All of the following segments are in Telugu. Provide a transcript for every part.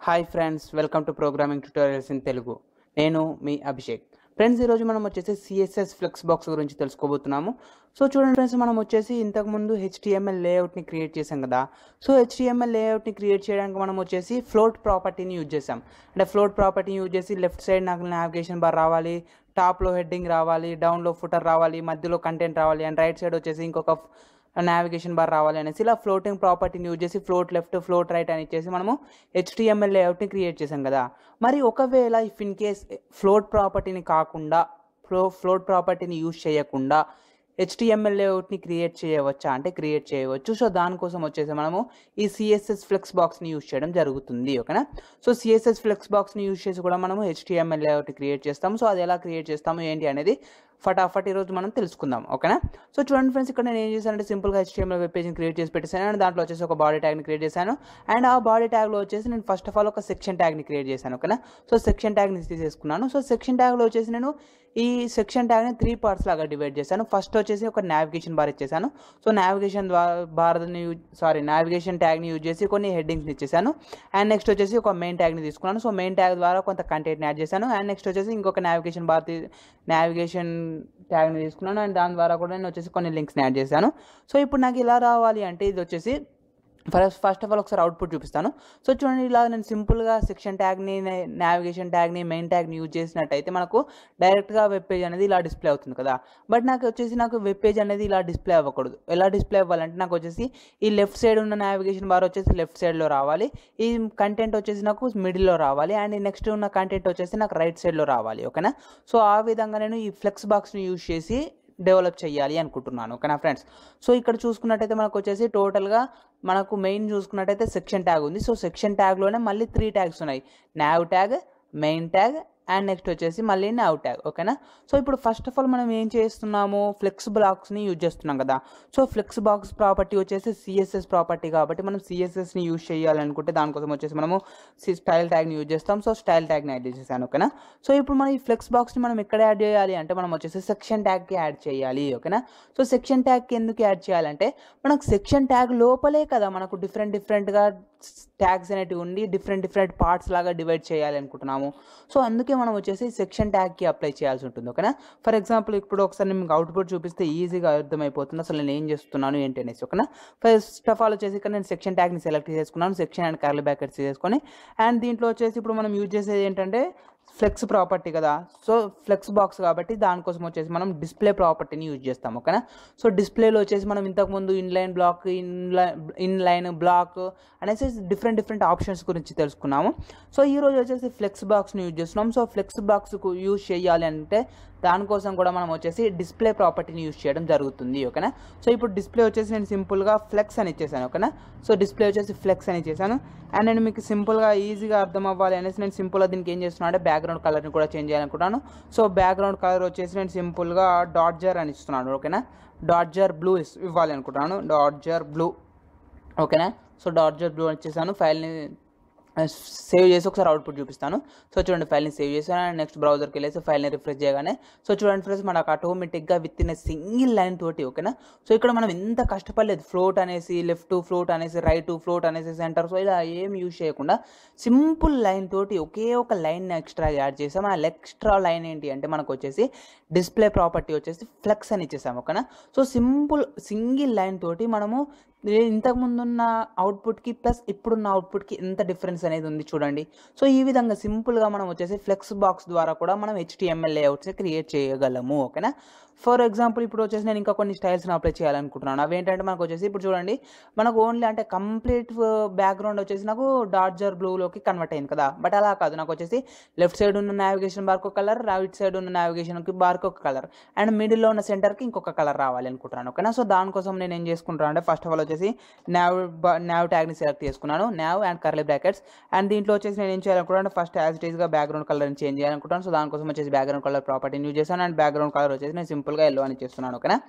hi friends welcome to programming tutorials in Telugu నేను మీ అభిషేక్ ఫ్రెండ్స్ ఈరోజు మనం వచ్చేసి సిఎస్ఎస్ ఫ్లెక్స్ బాక్స్ గురించి తెలుసుకోబోతున్నాము సో చూడండి ఫ్రెండ్స్ మనం వచ్చేసి ఇంతకుముందు హెచ్టిఎంఎల్ లేఅవుట్ని క్రియేట్ చేసాం కదా సో హెచ్టిఎంఎల్ లేఅవుట్ని క్రియేట్ చేయడానికి మనం వచ్చేసి ఫ్లోట్ ప్రాపర్టీని యూజ్ చేసాం అంటే ఫ్లోట్ ప్రాపర్టీని యూజ్ చేసి లెఫ్ట్ సైడ్ నాకు నావిగేషన్ బార్ రావాలి టాప్లో హెడ్డింగ్ రావాలి డౌన్లో ఫుటర్ రావాలి మధ్యలో కంటెంట్ రావాలి అండ్ రైట్ సైడ్ వచ్చేసి ఇంకొక నావిగేషన్ బార్ రావాలి అనేసి ఇలా ఫ్లోటింగ్ ప్రాపర్టీని యూజ్ చేసి ఫ్లోట్ లెఫ్ట్ ఫ్లోట్ రైట్ అని ఇచ్చేసి మనము హెచ్టిఎంఎల్ లేఅవుట్ని క్రియేట్ చేసాం కదా మరి ఒకవేళ ఇఫ్ ఇన్ కేస్ ఫ్లోట్ ప్రాపర్టీని కాకుండా ఫ్లో ఫ్లోట్ ప్రాపర్టీని యూజ్ చేయకుండా హెచ్టిఎంఎల్ లేఅవుట్ని క్రియేట్ చేయవచ్చా అంటే క్రియేట్ చేయవచ్చు సో దానికోసం వచ్చేసి మనము ఈ సిఎస్ఎస్ ఫ్లెక్స్ బాక్స్ని యూజ్ చేయడం జరుగుతుంది ఓకేనా సో సిఎస్ఎస్ ఫ్లెక్స్ బాక్స్ని యూజ్ చేసి కూడా మనము హెచ్టిఎంఎల్ లేఅవుట్ క్రియేట్ చేస్తాము సో అది ఎలా క్రియేట్ చేస్తాము ఏంటి అనేది ఫటాఫట్ ఈరోజు మనం తెలుసుకుందాం ఓకేనా సో చూడండి ఫ్రెండ్స్ ఇక్కడ నేను ఏం చేశానంటే సింపుల్గా హెచ్టిఎంఎల్ వెబ్ పేజ్ని క్రియేట్ చేసి పెట్టేశాను అండ్ దాంట్లో వచ్చేసి ఒక బాడీ ట్యాగ్ని క్రియేట్ చేశాను అండ్ ఆ బాడీ ట్యాగ్లో వచ్చేసి నేను ఫస్ట్ ఆఫ్ ఆల్ ఒక సెక్షన్ ట్యాగ్ని క్రియేట్ చేశాను ఓకేనా సో సెక్షన్ ట్యాగ్ని తీసేసుకున్నాను సో సెక్షన్ ట్యాగ్లో వచ్చేసి నేను ఈ సెక్షన్ ట్యాగ్ని త్రీ పార్ట్స్ లాగా డివైడ్ చేశాను ఫస్ట్ వచ్చేసి ఒక నావిగేషన్ బార్ ఇచ్చేసాను సో నావిగేషన్ బార్ని సారీ నావిగేషన్ ట్యాగ్ని యూజ్ చేసి కొన్ని హెడ్డింగ్స్ని ఇచ్చేసాను అండ్ నెక్స్ట్ వచ్చేసి ఒక మెయిన్ ట్యాగ్ని తీసుకున్నాను సో మెయిన్ ట్యాగ్ ద్వారా కొంత కంటెంట్ని యాడ్ చేశాను అండ్ నెక్స్ట్ వచ్చేసి ఇంకొక నావిగేషన్ బార్ నావిగేషన్ ట్యాగ్ని తీసుకున్నాను అండ్ దాని ద్వారా కూడా నేను వచ్చేసి కొన్ని లింక్స్ని యాడ్ చేశాను సో ఇప్పుడు నాకు ఇలా రావాలి అంటే ఇది వచ్చేసి ఫస్ట్ ఫస్ట్ ఆఫ్ ఆల్ ఒకసారి అవుట్పుట్ చూపిస్తాను సో చూడండి ఇలా నేను సింపుల్గా సెక్షన్ ట్యాగ్ని నావిగేషన్ ట్యాగ్ని మెయిన్ ట్యాగ్ని యూజ్ చేసినట్టయితే మనకు డైరెక్ట్గా వెబ్ పేజ్ అనేది ఇలా డిస్ప్లే అవుతుంది కదా బట్ నాకు వచ్చేసి నాకు వెబ్ పేజ్ అనేది ఇలా డిస్ప్లే అవ్వకూడదు ఎలా డిస్ప్లే అవ్వాలంటే నాకు వచ్చేసి ఈ లెఫ్ట్ సైడ్ ఉన్న నావిగేషన్ బార్ వచ్చేసి లెఫ్ట్ సైడ్లో రావాలి ఈ కంటెంట్ వచ్చేసి నాకు మిడిల్లో రావాలి అండ్ నెక్స్ట్ ఉన్న కంటెంట్ వచ్చేసి నాకు రైట్ సైడ్లో రావాలి ఓకేనా సో ఆ విధంగా నేను ఈ ఫ్లెక్స్ బాక్స్ని యూజ్ చేసి డెవలప్ చేయాలి అనుకుంటున్నాను ఓకేనా ఫ్రెండ్స్ సో ఇక్కడ చూసుకున్నట్టయితే మనకు వచ్చేసి టోటల్గా మనకు మెయిన్ చూసుకున్నట్టయితే సెక్షన్ ట్యాగ్ ఉంది సో సెక్షన్ ట్యాగ్లోనే మళ్ళీ త్రీ ట్యాగ్స్ ఉన్నాయి nav tag main tag and next వచ్చేసి మళ్ళీ నావ్ ట్యాగ్ ఓకేనా సో ఇప్పుడు ఫస్ట్ ఆఫ్ ఆల్ మనం ఏం చేస్తున్నాము ఫ్లెక్స్ బ్లాక్స్ని యూజ్ చేస్తున్నాం కదా సో ఫ్లెక్స్ బాక్స్ ప్రాపర్టీ వచ్చేసి సిఎస్ఎస్ ప్రాపర్టీ కాబట్టి మనం సిఎస్ఎస్ని యూజ్ చేయాలనుకుంటే దానికోసం వచ్చేసి మనము స్టైల్ ట్యాగ్ని యూజ్ చేస్తాం సో స్టైల్ ట్యాగ్ని యాడ్ చేసేసాను ఓకేనా సో ఇప్పుడు మనం ఈ ఫ్లెక్స్ బాక్స్ని మనం ఎక్కడ యాడ్ చేయాలి అంటే మనం వచ్చేసి సెక్షన్ ట్యాగ్కి యాడ్ చేయాలి ఓకేనా సో సెక్షన్ ట్యాగ్కి ఎందుకు యాడ్ చేయాలంటే మనకు సెక్షన్ ట్యాగ్ లోపలే కదా మనకు డిఫరెంట్ డిఫరెంట్గా ట్యాగ్స్ అనేటివి ఉండి డిఫరెంట్ డిఫరెంట్ పార్ట్స్ లాగా డివైడ్ చేయాలి అనుకుంటున్నాము సో అందుకే మనం వచ్చేసి సెక్షన్ ట్యాగ్కి అప్లై చేయాల్సి ఉంటుంది ఓకేనా ఫర్ ఎగ్జాంపుల్ ఇప్పుడు ఒకసారి నేను మీకు అవుట్పుట్ చూపిస్తే ఈజీగా అర్థమైపోతుంది అసలు నేను ఏం చేస్తున్నాను ఏంటి అనేసి ఓకేనా ఫస్ట్ ఆఫ్ ఆల్ వచ్చేసి ఇక్కడ నేను సెక్షన్ ట్యాగ్ని సెలెక్ట్ చేసుకున్నాను సెక్షన్ అండ్ కర్లీ బ్యాకెట్స్ చేసుకొని అండ్ దీంట్లో వచ్చేసి ఇప్పుడు మనం యూజ్ చేసేది ఏంటంటే ఫ్లెక్స్ ప్రాపర్టీ కదా సో ఫ్లెక్స్ బాక్స్ కాబట్టి దానికోసం వచ్చేసి మనం డిస్ప్లే ప్రాపర్టీని యూజ్ చేస్తాం ఓకేనా సో డిస్ప్లేలో వచ్చేసి మనం ఇంతకుముందు inline block inline inline block అనేసి డిఫరెంట్ డిఫరెంట్ ఆప్షన్స్ గురించి తెలుసుకున్నాము సో ఈ రోజు వచ్చేసి ఫ్లెక్స్ బాక్స్ని యూజ్ చేస్తున్నాం సో ఫ్లెక్స్ బాక్స్కు యూజ్ చేయాలి అంటే దానికోసం కూడా మనం వచ్చేసి డిస్ప్లే ప్రాపర్టీని యూజ్ చేయడం జరుగుతుంది ఓకేనా సో ఇప్పుడు డిస్ప్లే వచ్చేసి నేను సింపుల్గా ఫ్లెక్స్ అని ఇచ్చేసాను ఓకేనా సో డిస్ప్లే వచ్చేసి ఫ్లెక్స్ అని ఇచ్చేసాను అండ్ నేను మీకు సింపుల్గా ఈజీగా అర్థం అవ్వాలి అనేసి నేను సింపుల్గా దీనికి ఏం చేస్తున్నాను అంటే బ్యాక్గ్రౌండ్ కలర్ని కూడా చేంజ్ చేయాలనుకుంటున్నాను సో బ్యాక్గ్రౌండ్ కలర్ వచ్చేసి నేను సింపుల్గా డాట్జర్ అని ఇస్తున్నాను ఓకేనా డాట్జర్ బ్లూ ఇవ్వాలి అనుకుంటున్నాను డాట్జర్ బ్లూ ఓకేనా సో డాట్జర్ బ్లూ వచ్చేసాను ఫైల్ని సేవ్ చేసి ఒకసారి అవుట్పుట్ చూపిస్తాను సో చూడండి ఫైల్ని సేవ్ చేసాను అండ్ నెక్స్ట్ బ్రౌజర్కి వెళ్ళేసి ఫైల్ని రిఫ్రెష్ చేయగానే సో చూడండి ఫ్రెండ్స్ మనకు ఆటోమేటిక్గా విత్ ఇన్ సింగిల్ లైన్ తోటి ఓకేనా సో ఇక్కడ మనం ఎంత కష్టపడలేదు ఫ్లోట్ అనేసి లెఫ్ట్ ఫ్లోట్ అనేసి రైట్ ఫ్లోట్ అనేసి సెంటర్ సో ఇలా ఏం యూజ్ చేయకుండా సింపుల్ లైన్ తోటి ఒకే ఒక లైన్ ఎక్స్ట్రా యాడ్ చేసాం ఆ ఎక్స్ట్రా లైన్ ఏంటి అంటే మనకు వచ్చేసి డిస్ప్లే ప్రాపర్టీ వచ్చేసి ఫ్లెక్స్ అని ఇచ్చేసాం ఓకేనా సో సింపుల్ సింగిల్ లైన్ తోటి మనము ఇంతకు ముందున్న అవుట్పుట్కి ప్లస్ ఇప్పుడున్న అవుట్పుట్కి ఎంత డిఫరెన్స్ అనేది ఉంది చూడండి సో ఈ విధంగా సింపుల్గా మనం వచ్చేసి ఫ్లెక్స్ బాక్స్ ద్వారా కూడా మనం హెచ్టిఎంఎల్ లేఅవుట్స్ క్రియేట్ చేయగలము ఓకేనా ఫర్ ఎగ్జాంపుల్ ఇప్పుడు వచ్చేసి నేను ఇంకా కొన్ని స్టైల్స్ని అప్లై చేయాలనుకుంటున్నాను అవి ఏంటంటే మనకు వచ్చేసి ఇప్పుడు చూడండి మనకు ఓన్లీ అంటే కంప్లీట్ బ్యాక్గ్రౌండ్ వచ్చేసి నాకు డార్జర్ బ్లూలోకి కన్వర్ట్ అయింది కదా బట్ అలా కాదు నాకు వచ్చేసి లెఫ్ట్ సైడ్ ఉన్న నావిగేషన్ బార్కి ఒక కలర్ రైట్ సైడ్ ఉన్న నావిగేషన్కి బార్కి ఒక కలర్ అండ్ మిడిల్లో ఉన్న సెంటర్కి ఇంకొక కలర్ రావాలి అనుకుంటున్నాను ఓకేనా సో దానికోసం నేను ఏం చేసుకుంటాను అంటే ఫస్ట్ ఆఫ్ ఆల్ వచ్చేసి నావ్ నావ్ ట్యాగ్ని సెలెక్ట్ చేసుకున్నాను nav and curly brackets and దీంట్లో వచ్చేసి నేను ఏం చేయాలనుకుంటాను ఫస్ట్ యాజ్ ఇట్ ఈస్గా బ్యాక్గ్రౌండ్ కలర్ని చేంజ్ చేయాలనుకుంటాను సో దానికోసం వచ్చేసి బ్యాక్గ్రౌండ్ కలర్ ప్రాపర్టీని యూజ్ చేశాను అండ్ బ్యాక్గ్రౌండ్ కలర్ వచ్చేసి నేను సింపుల్గా ఎల్లో అని చేస్తున్నాను ఓకేనా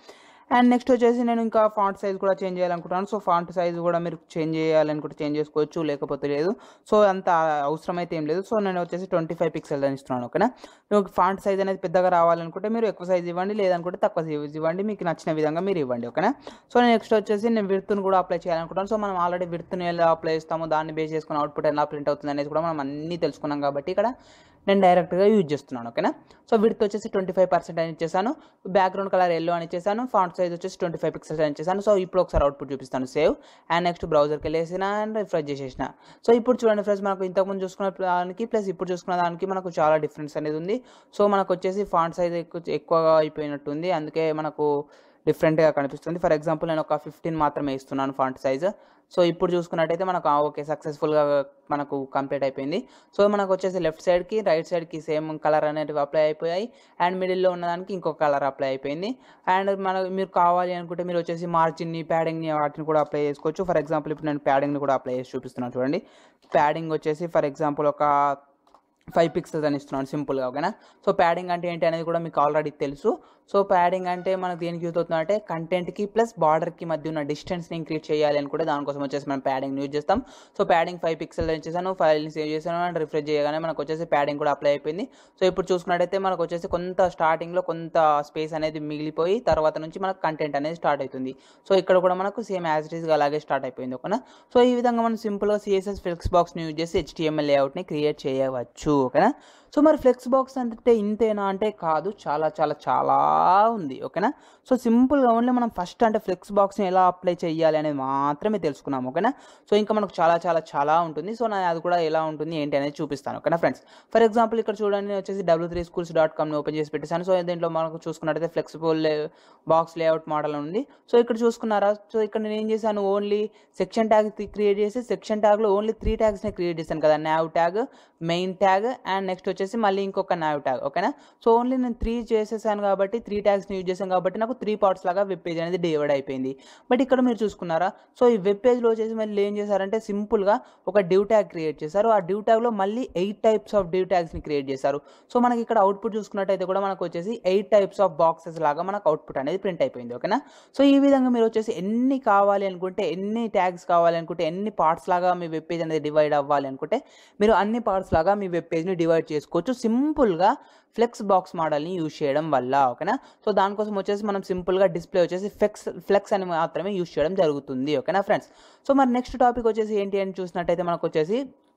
అండ్ నెక్స్ట్ వచ్చేసి నేను ఇంకా ఫాంట్ సైజ్ కూడా చేంజ్ చేయాలనుకుంటున్నాను సో ఫాంట్ సైజ్ కూడా మీరు చేంజ్ చేయాలనుకుంటే చేంజ్ చేసుకోవచ్చు లేకపోతే లేదు సో అంత అవసరం అయితే ఏం లేదు సో నేను వచ్చేసి ట్వంటీ ఫైవ్ పిక్సెల్ అని ఇస్తున్నాను ఓకేనా మీకు ఫాంట్ సైజ్ అనేది పెద్దగా రావాలనుకుంటే మీరు ఎక్కువ సైజ్ ఇవ్వండి లేదనుకుంటే తక్కువ సైజ్ ఇవ్వండి మీకు నచ్చిన విధంగా మీరు ఇవ్వండి ఓకేనా సో నెక్స్ట్ వచ్చేసి నేను విర్తును కూడా అప్లై చేయాలనుకుంటాను సో మనం ఆల్రెడీ విర్తుని ఎలా అప్లై చేస్తామో దాన్ని బేస్ చేసుకుని అవుట్పుట్ ఎలా ప్రింట్ అవుతుంది అనేది కూడా మనం అన్నీ తెలుసుకున్నాం కాబట్టి ఇక్కడ నేను డైరెక్ట్గా యూజ్ చేస్తున్నాను ఓకేనా సో విడ్త్ వచ్చేసి ట్వంటీ ఫైవ్ పర్సెంట్ అని ఇచ్చేసాను బ్యాక్గ్రౌండ్ కలర్ ఎల్లో అని ఇచ్చేసాను ఫాంట్ సైజ్ వచ్చేసి ట్వంటీ ఫైవ్ పిక్సెల్స్ అని ఇచ్చేసాను సో ఇప్పుడు ఒకసారి అవుట్పుట్ చూపిస్తాను సేవ్ అండ్ నెక్స్ట్ బ్రౌజర్కి వెళ్ళేసిన అండ్ రిఫ్రెష్ చేసేసిన సో ఇప్పుడు చూడండి ఫ్రెండ్స్ మనకు ఇంతకుముందు చూసుకున్న దానికి ప్లస్ ఇప్పుడు చూసుకున్న దానికి మనకు చాలా డిఫరెన్స్ అనేది ఉంది సో మనకు వచ్చేసి ఫాంట్ సైజ్ ఎక్కువ ఎక్కువగా అయిపోయినట్టుంది అందుకే మనకు డిఫరెంట్గా కనిపిస్తుంది ఫర్ ఎగ్జాంపుల్ నేను ఒక ఫిఫ్టీన్ మాత్రమే ఇస్తున్నాను ఫాంట్ సైజ్ సో ఇప్పుడు చూసుకున్నట్టయితే మనకు ఆ, ఓకే సక్సెస్ఫుల్గా మనకు కంప్లీట్ అయిపోయింది సో మనకు వచ్చేసి లెఫ్ట్ సైడ్కి రైట్ సైడ్కి సేమ్ కలర్ అనేటివి అప్లై అయిపోయాయి అండ్ మిడిల్లో ఉన్నదానికి ఇంకొక కలర్ అప్లై అయిపోయింది అండ్ మన మీరు కావాలి అనుకుంటే మీరు వచ్చేసి మార్జిన్ని ప్యాడింగ్ని వాటిని కూడా అప్లై చేసుకోవచ్చు ఫర్ ఎగ్జాంపుల్ ఇప్పుడు నేను ప్యాడింగ్ని కూడా అప్లై చేసి చూపిస్తున్నాను చూడండి ప్యాడింగ్ వచ్చేసి ఫర్ ఎగ్జాంపుల్ ఒక ఫైవ్ పిక్సెల్స్ అని ఇస్తున్నాను సింపుల్గా ఓకేనా సో ప్యాడింగ్ అంటే ఏంటి అనేది కూడా మీకు ఆల్రెడీ తెలుసు సో ప్యాడింగ్ అంటే మనకు దేనికి యూజ్ అవుతుంది అంటే కంటెంట్కి ప్లస్ బార్డర్కి మధ్య ఉన్న డిస్టెన్స్ని ఇంక్రీజ్ చేయాలి అని కూడా దానికోసం వచ్చేసి మనం ప్యాడింగ్ యూజ్ చేస్తాం సో ప్యాడింగ్ ఫైవ్ పిక్సెల్ చేశాను ఫైల్ని సేవ్ చేశాను అండ్ రిఫ్రెష్ చేయగానే మనకు వచ్చేసి ప్యాడింగ్ కూడా అప్లై అయిపోయింది సో ఇప్పుడు చూసుకున్నట్టయితే మనకు వచ్చేసి కొంత స్టార్టింగ్లో కొంత స్పేస్ అనేది మిగిలిపోయి తర్వాత నుంచి మనకు కంటెంట్ అనేది స్టార్ట్ అవుతుంది సో ఇక్కడ కూడా మనకు సేమ్ యాజ్ ఇట్ ఈస్గా అలాగే స్టార్ట్ అయిపోయింది ఓకేనా సో ఈ విధంగా మనం సింపుల్గా సిఎస్ఎస్ ఫ్లెక్స్ బాక్స్ని యూజ్ చేసి హెచ్టిఎంఎల్ లేఅవుట్ని క్రియేట్ చేయవచ్చు ఓకేనా సో మరి ఫ్లెక్స్ బాక్స్ అంటే ఇంతేనా అంటే కాదు చాలా చాలా చాలా ఉంది ఓకేనా సో సింపుల్గా ఓన్లీ మనం ఫస్ట్ అంటే ఫ్లెక్స్ బాక్స్ని ఎలా అప్లై చేయాలి అనేది మాత్రమే తెలుసుకున్నాం ఓకేనా సో ఇంకా మనకు చాలా చాలా చాలా ఉంటుంది సో నేను అది కూడా ఎలా ఉంటుంది ఏంటి అనేది చూపిస్తాను ఓకేనా ఫ్రెండ్స్ ఫర్ ఎగ్జాంపుల్ ఇక్కడ చూడండి నేను వచ్చేసి డబ్ల్యూ త్రీ స్కూల్స్ డాట్ కామ్ని ఓపెన్ చేసి పెట్టేశాను సో దీంట్లో మనకు చూసుకున్నట్టయితే ఫ్లెక్సిబుల్ బాక్స్ లేఅవుట్ మోడల్ ఉంది సో ఇక్కడ చూసుకున్నారా సో ఇక్కడ నేను ఏం చేశాను ఓన్లీ సెక్షన్ ట్యాగ్ క్రియేట్ చేసి సెక్షన్ ట్యాగ్లో ఓన్లీ త్రీ ట్యాగ్స్ని క్రియేట్ చేశాను కదా nav tag main tag and next వచ్చేసి మళ్ళీ ఇంకొక నావ్ ట్యాగ్ ఓకేనా సో ఓన్లీ నేను త్రీ చేసేసాను కాబట్టి త్రీ ట్యాగ్స్ని యూజ్ చేశాను కాబట్టి నాకు త్రీ పార్ట్స్ లాగా వెబ్ పేజ్ అనేది డివైడ్ అయిపోయింది బట్ ఇక్కడ మీరు చూసుకున్నారా సో ఈ వెబ్ పేజ్లో వచ్చేసి మళ్ళీ ఏం చేశారంటే సింపుల్గా ఒక డివ్ ట్యాగ్ క్రియేట్ చేశారు ఆ డివ్ ట్యాగ్లో మళ్ళీ ఎయిట్ టైప్స్ ఆఫ్ డివ్ ట్యాగ్స్ని క్రియేట్ చేశారు సో మనకి ఇక్కడ అవుట్పుట్ చూసుకున్నట్టయితే కూడా మనకు వచ్చేసి ఎయిట్ టైప్స్ ఆఫ్ బాక్సెస్ లాగా మనకు అవుట్పుట్ అనేది ప్రింట్ అయిపోయింది ఓకేనా సో ఈ విధంగా మీరు వచ్చేసి ఎన్ని కావాలి అనుకుంటే ఎన్ని ట్యాగ్స్ కావాలి అనుకుంటే ఎన్ని పార్ట్స్ లాగా మీ వెబ్ పేజ్ అనేది డివైడ్ అవ్వాలి అనుకుంటే మీరు అన్ని పార్ట్స్ లాగా మీ వెబ్ పేజ్ని డివైడ్ చేసుకోవచ్చు సింపుల్గా ఫ్లెక్స్ బాక్స్ మోడల్ని యూజ్ చేయడం వల్ల ఓకేనా సో దానికోసం వచ్చేసి మనం సింపుల్గా డిస్ప్లే వచ్చేసి ఫ్లెక్స్ ఫ్లెక్స్ అని మాత్రమే యూజ్ చేయడం జరుగుతుంది ఓకేనా ఫ్రెండ్స్ సో మరి నెక్స్ట్ టాపిక్ వచ్చేసి ఏంటి అని చూసినట్టయితే మనకు వచ్చేసి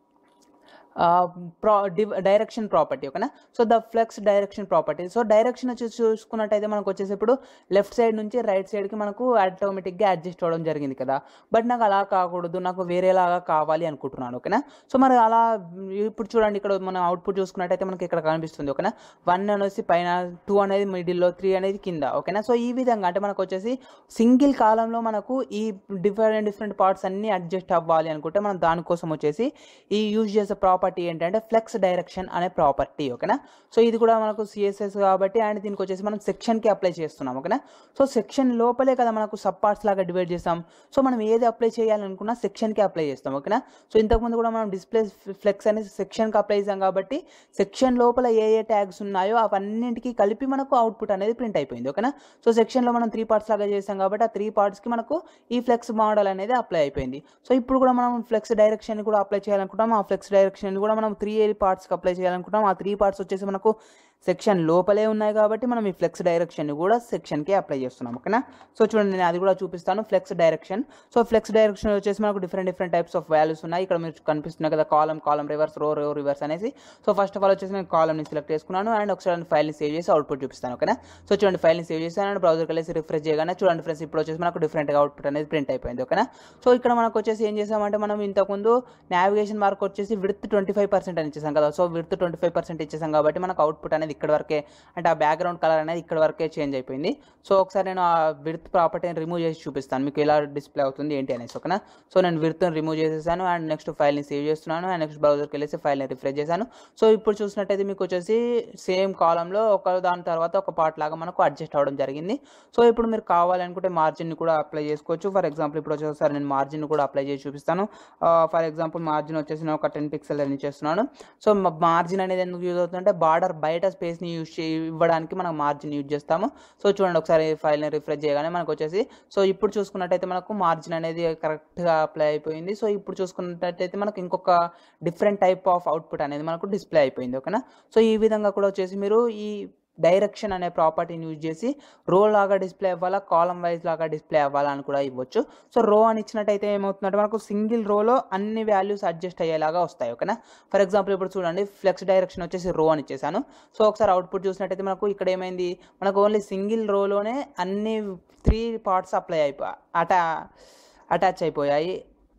ప్రా డైరెక్షన్ ప్రాపర్టీ ఓకేనా so the flex direction property so direction వచ్చి చూసుకున్నట్టయితే మనకు వచ్చేసి ఇప్పుడు లెఫ్ట్ సైడ్ నుంచి రైట్ సైడ్కి మనకు ఆటోమేటిక్గా అడ్జస్ట్ అవ్వడం జరిగింది కదా బట్ నాకు అలా కాకూడదు నాకు వేరేలాగా కావాలి అనుకుంటున్నాను ఓకేనా సో మరి అలా ఇప్పుడు చూడండి ఇక్కడ మనం అవుట్పుట్ చూసుకున్నట్టయితే మనకి ఇక్కడ కనిపిస్తుంది ఓకేనా వన్ అనేసి పైన టూ అనేది మిడిల్లో త్రీ అనేది కింద ఓకేనా సో ఈ విధంగా అంటే మనకు వచ్చేసి సింగిల్ కాలంలో మనకు ఈ డిఫరెంట్ డిఫరెంట్ పార్ట్స్ అన్నీ అడ్జస్ట్ అవ్వాలి అనుకుంటే మనం దానికోసం వచ్చేసి ఈ యూజ్ చేసే ప్రాపర్టీ ఏంటంటే ఫ్లెక్స్ డైరెక్షన్ అనే ప్రాపర్టీ ఓకేనా సో ఇది కూడా మనకు సిఎస్ఎస్ కాబట్టి అండ్ దీనికి వచ్చేసి మనం సెక్షన్కి అప్లై చేస్తున్నాం ఓకేనా సో సెక్షన్ లోపలే కదా మనకు సబ్ పార్ట్స్ లాగా డివైడ్ చేస్తాం సో మనం ఏది అప్లై చేయాలనుకున్నా సెక్షన్కి అప్లై చేస్తాం ఓకేనా సో ఇంతకుముందు కూడా మనం డిస్ప్లే ఫ్లెక్స్ అనేది సెక్షన్కి అప్లై చేసాం కాబట్టి సెక్షన్ లోపల ఏ ఏ ట్యాగ్స్ ఉన్నాయో అవన్నింటికి కలిపి మనకు అవుట్పుట్ అనేది ప్రింట్ అయిపోయింది ఓకేనా సో సెక్షన్లో మనం త్రీ పార్ట్స్ లాగా చేసాం కాబట్టి ఆ త్రీ పార్ట్స్కి మనకు ఈ ఫ్లెక్స్ మోడల్ అనేది అప్లై అయిపోయింది సో ఇప్పుడు కూడా మనం ఫ్లెక్స్ డైరెక్షన్ కూడా అప్లై చేయాలనుకుంటాం ఆ ఫ్లెక్స్ డైరెక్షన్ కూడా మనం త్రీ పార్ట్స్కి అప్లై చేయాలనుకుంటాం ఆ త్రీ పార్ట్స్ వచ్చేసి మనకు సెక్షన్ లోపలే ఉన్నాయి కాబట్టి మనం ఈ ఫ్లెక్స్ డైరెక్షన్ కూడా సెక్షన్కి అప్లై చేస్తున్నాం ఓకేనా సో చూడండి నేను అది కూడా చూపిస్తాను flex direction so flex direction వచ్చేసి మనకు different different types of values ఉన్నాయి ఇక్కడ మీరు కనిపిస్తున్నాయి కదా కాలం కాలం రివర్స్ రో రో రివర్స్ అనేసి సో ఫస్ట్ ఆఫ్ ఆల్ వచ్చేసి నేను కాలంని సెలెక్ట్ చేసుకున్నాను అండ్ ఒకసారి ఫైల్ని సేవ్ చేసి అవుట్పుట్ చూపిస్తాను ఓకేనా సో చూడండి ఫైల్ని సేవ్ చేశాను అండ్ బ్రౌజర్కి వెళ్ళేసి రిఫ్రెష్ చేయగానే చూడండి ఫ్రెండ్స్ ఇప్పుడు వచ్చేసి మనకు డిఫరెంట్గా అవుట్పుట్ అనేది ప్రింట్ అయిపోయింది ఓకేనా సో ఇక్కడ మనకు వచ్చేసి ఏం చేసామంటే మనం ఇంతకుముందు నావిగేషన్ మార్క్ వచ్చేసి విడ్త్ ట్వంటీ ఫైవ్ పర్సెంట్ అని ఇచ్చేసాం కదా so width twenty five percent ఇచ్చేసాం కాబట్టి మనకు అవుట్పుట్ అనేది ఇక్కడ వరకే అంటే ఆ బ్యాక్గ్రౌండ్ కలర్ అనేది ఇక్కడ వరకే చేంజ్ అయిపోయింది సో ఒకసారి నేను ఆ విడ్త్ ప్రాపర్టీని రిమూవ్ చేసి చూపిస్తాను మీకు ఎలా డిస్ప్లే అవుతుంది ఏంటి అనేసి ఓకేనా సో నేను విడ్త్ని రిమూవ్ చేసేసాను అండ్ నెక్స్ట్ ఫైల్ని సేవ్ చేస్తున్నాను అండ్ నెక్స్ట్ బ్రౌజర్కి వెళ్ళేసి ఫైల్ని రిఫ్రెష్ చేశాను సో ఇప్పుడు చూసినట్టయితే మీకు వచ్చేసి సేమ్ కాలంలో ఒక దాని తర్వాత ఒక పార్ట్ లాగా మనకు అడ్జస్ట్ అవ్వడం జరిగింది సో ఇప్పుడు మీరు కావాలనుకుంటే మార్జిన్ని కూడా అప్లై చేసుకోవచ్చు ఫర్ ఎగ్జాంపుల్ ఇప్పుడు వచ్చేసరి నేను మార్జిన్ కూడా అప్లై చేసి చూపిస్తాను ఫర్ ఎగ్జాంపుల్ మార్జిన్ వచ్చేసి నేను ఒక టెన్ పిక్సెల్ అని చేస్తున్నాను సో మార్జిన్ అనేది ఎందుకు యూజ్ అవుతుందంటే బార్డర్ బయట స్పేస్ని యూజ్ చే ఇవ్వడానికి మనం మార్జిన్ యూజ్ చేస్తాము సో చూడండి ఒకసారి ఫైల్ని రిఫ్రెష్ చేయగానే మనకు వచ్చేసి సో ఇప్పుడు చూసుకున్నట్టయితే మనకు మార్జిన్ అనేది కరెక్ట్గా అప్లై అయిపోయింది సో ఇప్పుడు చూసుకున్నట్టయితే మనకు ఇంకొక డిఫరెంట్ టైప్ ఆఫ్ అవుట్పుట్ అనేది మనకు డిస్ప్లే అయిపోయింది ఓకేనా సో ఈ విధంగా కూడా వచ్చేసి మీరు ఈ డైరెక్షన్ అనే ప్రాపర్టీని యూజ్ చేసి రో లాగా డిస్ప్లే అవ్వాలా కాలం వైజ్ లాగా డిస్ప్లే అవ్వాలా అని కూడా ఇవ్వచ్చు సో రో అని ఇచ్చినట్టయితే ఏమవుతుందంటే మనకు సింగిల్ రోలో అన్ని వాల్యూస్ అడ్జస్ట్ అయ్యేలాగా వస్తాయి ఓకేనా ఫర్ ఎగ్జాంపుల్ ఇప్పుడు చూడండి ఫ్లెక్స్ డైరెక్షన్ వచ్చేసి రో అని ఇచ్చేసాను సో ఒకసారి అవుట్పుట్ చూసినట్టయితే మనకు ఇక్కడ ఏమైంది మనకు ఓన్లీ సింగిల్ రోలోనే అన్ని త్రీ పార్ట్స్ అప్లై అయిపో అటా అటాచ్ అయిపోయాయి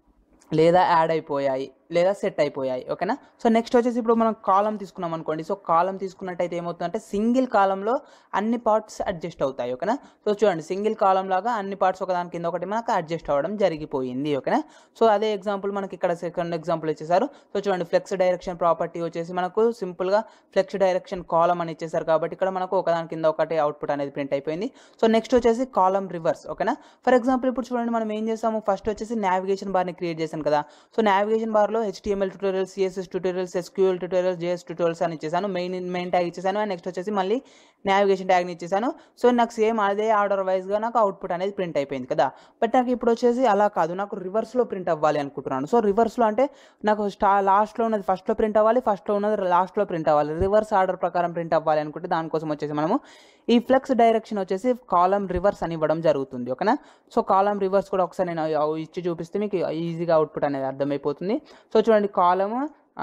లేదా యాడ్ అయిపోయాయి లేదా సెట్ అయిపోయాయి ఓకేనా సో నెక్స్ట్ వచ్చేసి ఇప్పుడు మనం కాలం తీసుకున్నాం అనుకోండి సో కాలం తీసుకున్నట్టయితే ఏమవుతుందంటే సింగిల్ కాలంలో అన్ని పార్ట్స్ అడ్జస్ట్ అవుతాయి ఓకేనా సో చూడండి సింగిల్ కాలం లాగా అన్ని పార్ట్స్ ఒకదాని కింద ఒకటి మనకు అడ్జస్ట్ అవ్వడం జరిగిపోయింది ఓకేనా సో అదే ఎగ్జాంపుల్ మనకి ఇక్కడ సెకండ్ ఎగ్జాంపుల్ ఇచ్చేసారు సో చూడండి ఫ్లెక్స్ డైరెక్షన్ ప్రాపర్టీ వచ్చేసి మనకు సింపుల్గా ఫ్లెక్స్ డైరెక్షన్ కాలం అని ఇచ్చేసారు కాబట్టి ఇక్కడ మనకు ఒకదాని కింద ఒకటి అవుట్పుట్ అనేది ప్రింట్ అయిపోయింది సో నెక్స్ట్ వచ్చేసి కాలం రివర్స్ ఓకేనా ఫర్ ఎగ్జాంపుల్ ఇప్పుడు చూడండి మనం ఏం చేస్తాము ఫస్ట్ వచ్చేసి నావిగేషన్ బార్ని క్రియేట్ చేశాను కదా సో నావిగేషన్ బార్లో HTML tutorials CSS tutorials SQL tutorials JS tutorials అని ఇచ్చేసాను మెయిన్ మెయిన్ ట్యాగ్ ఇచ్చేసాను అండ్ నెక్స్ట్ వచ్చేసి మళ్ళీ నావిగేషన్ ట్యాగ్ని ఇచ్చేసాను సో నాకు సేమ్ అదే ఆర్డర్ వైజ్గా నాకు అవుట్పుట్ అనేది ప్రింట్ అయిపోయింది కదా బట్ నాకు ఇప్పుడు వచ్చేసి అలా కాదు నాకు రివర్స్లో ప్రింట్ అవ్వాలి అనుకుంటున్నాను సో రివర్స్లో అంటే నాకు స్టా లాస్ట్లో ఉన్నది ఫస్ట్లో ప్రింట్ అవ్వాలి ఫస్ట్లో ఉన్నది లాస్ట్లో ప్రింట్ అవ్వాలి రివర్స్ ఆర్డర్ ప్రకారం ప్రింట్ అవ్వాలి అనుకుంటే దానికోసం వచ్చేసి మనము ఈ ఫ్లెక్స్ డైరెక్షన్ వచ్చేసి కాలం రివర్స్ అని ఇవ్వడం జరుగుతుంది ఓకేనా సో కాలం రివర్స్ కూడా ఒకసారి నేను ఇచ్చి చూపిస్తే మీకు ఈజీగా అవుట్పుట్ అనేది అర్థమైపోతుంది సో చూడండి కాలము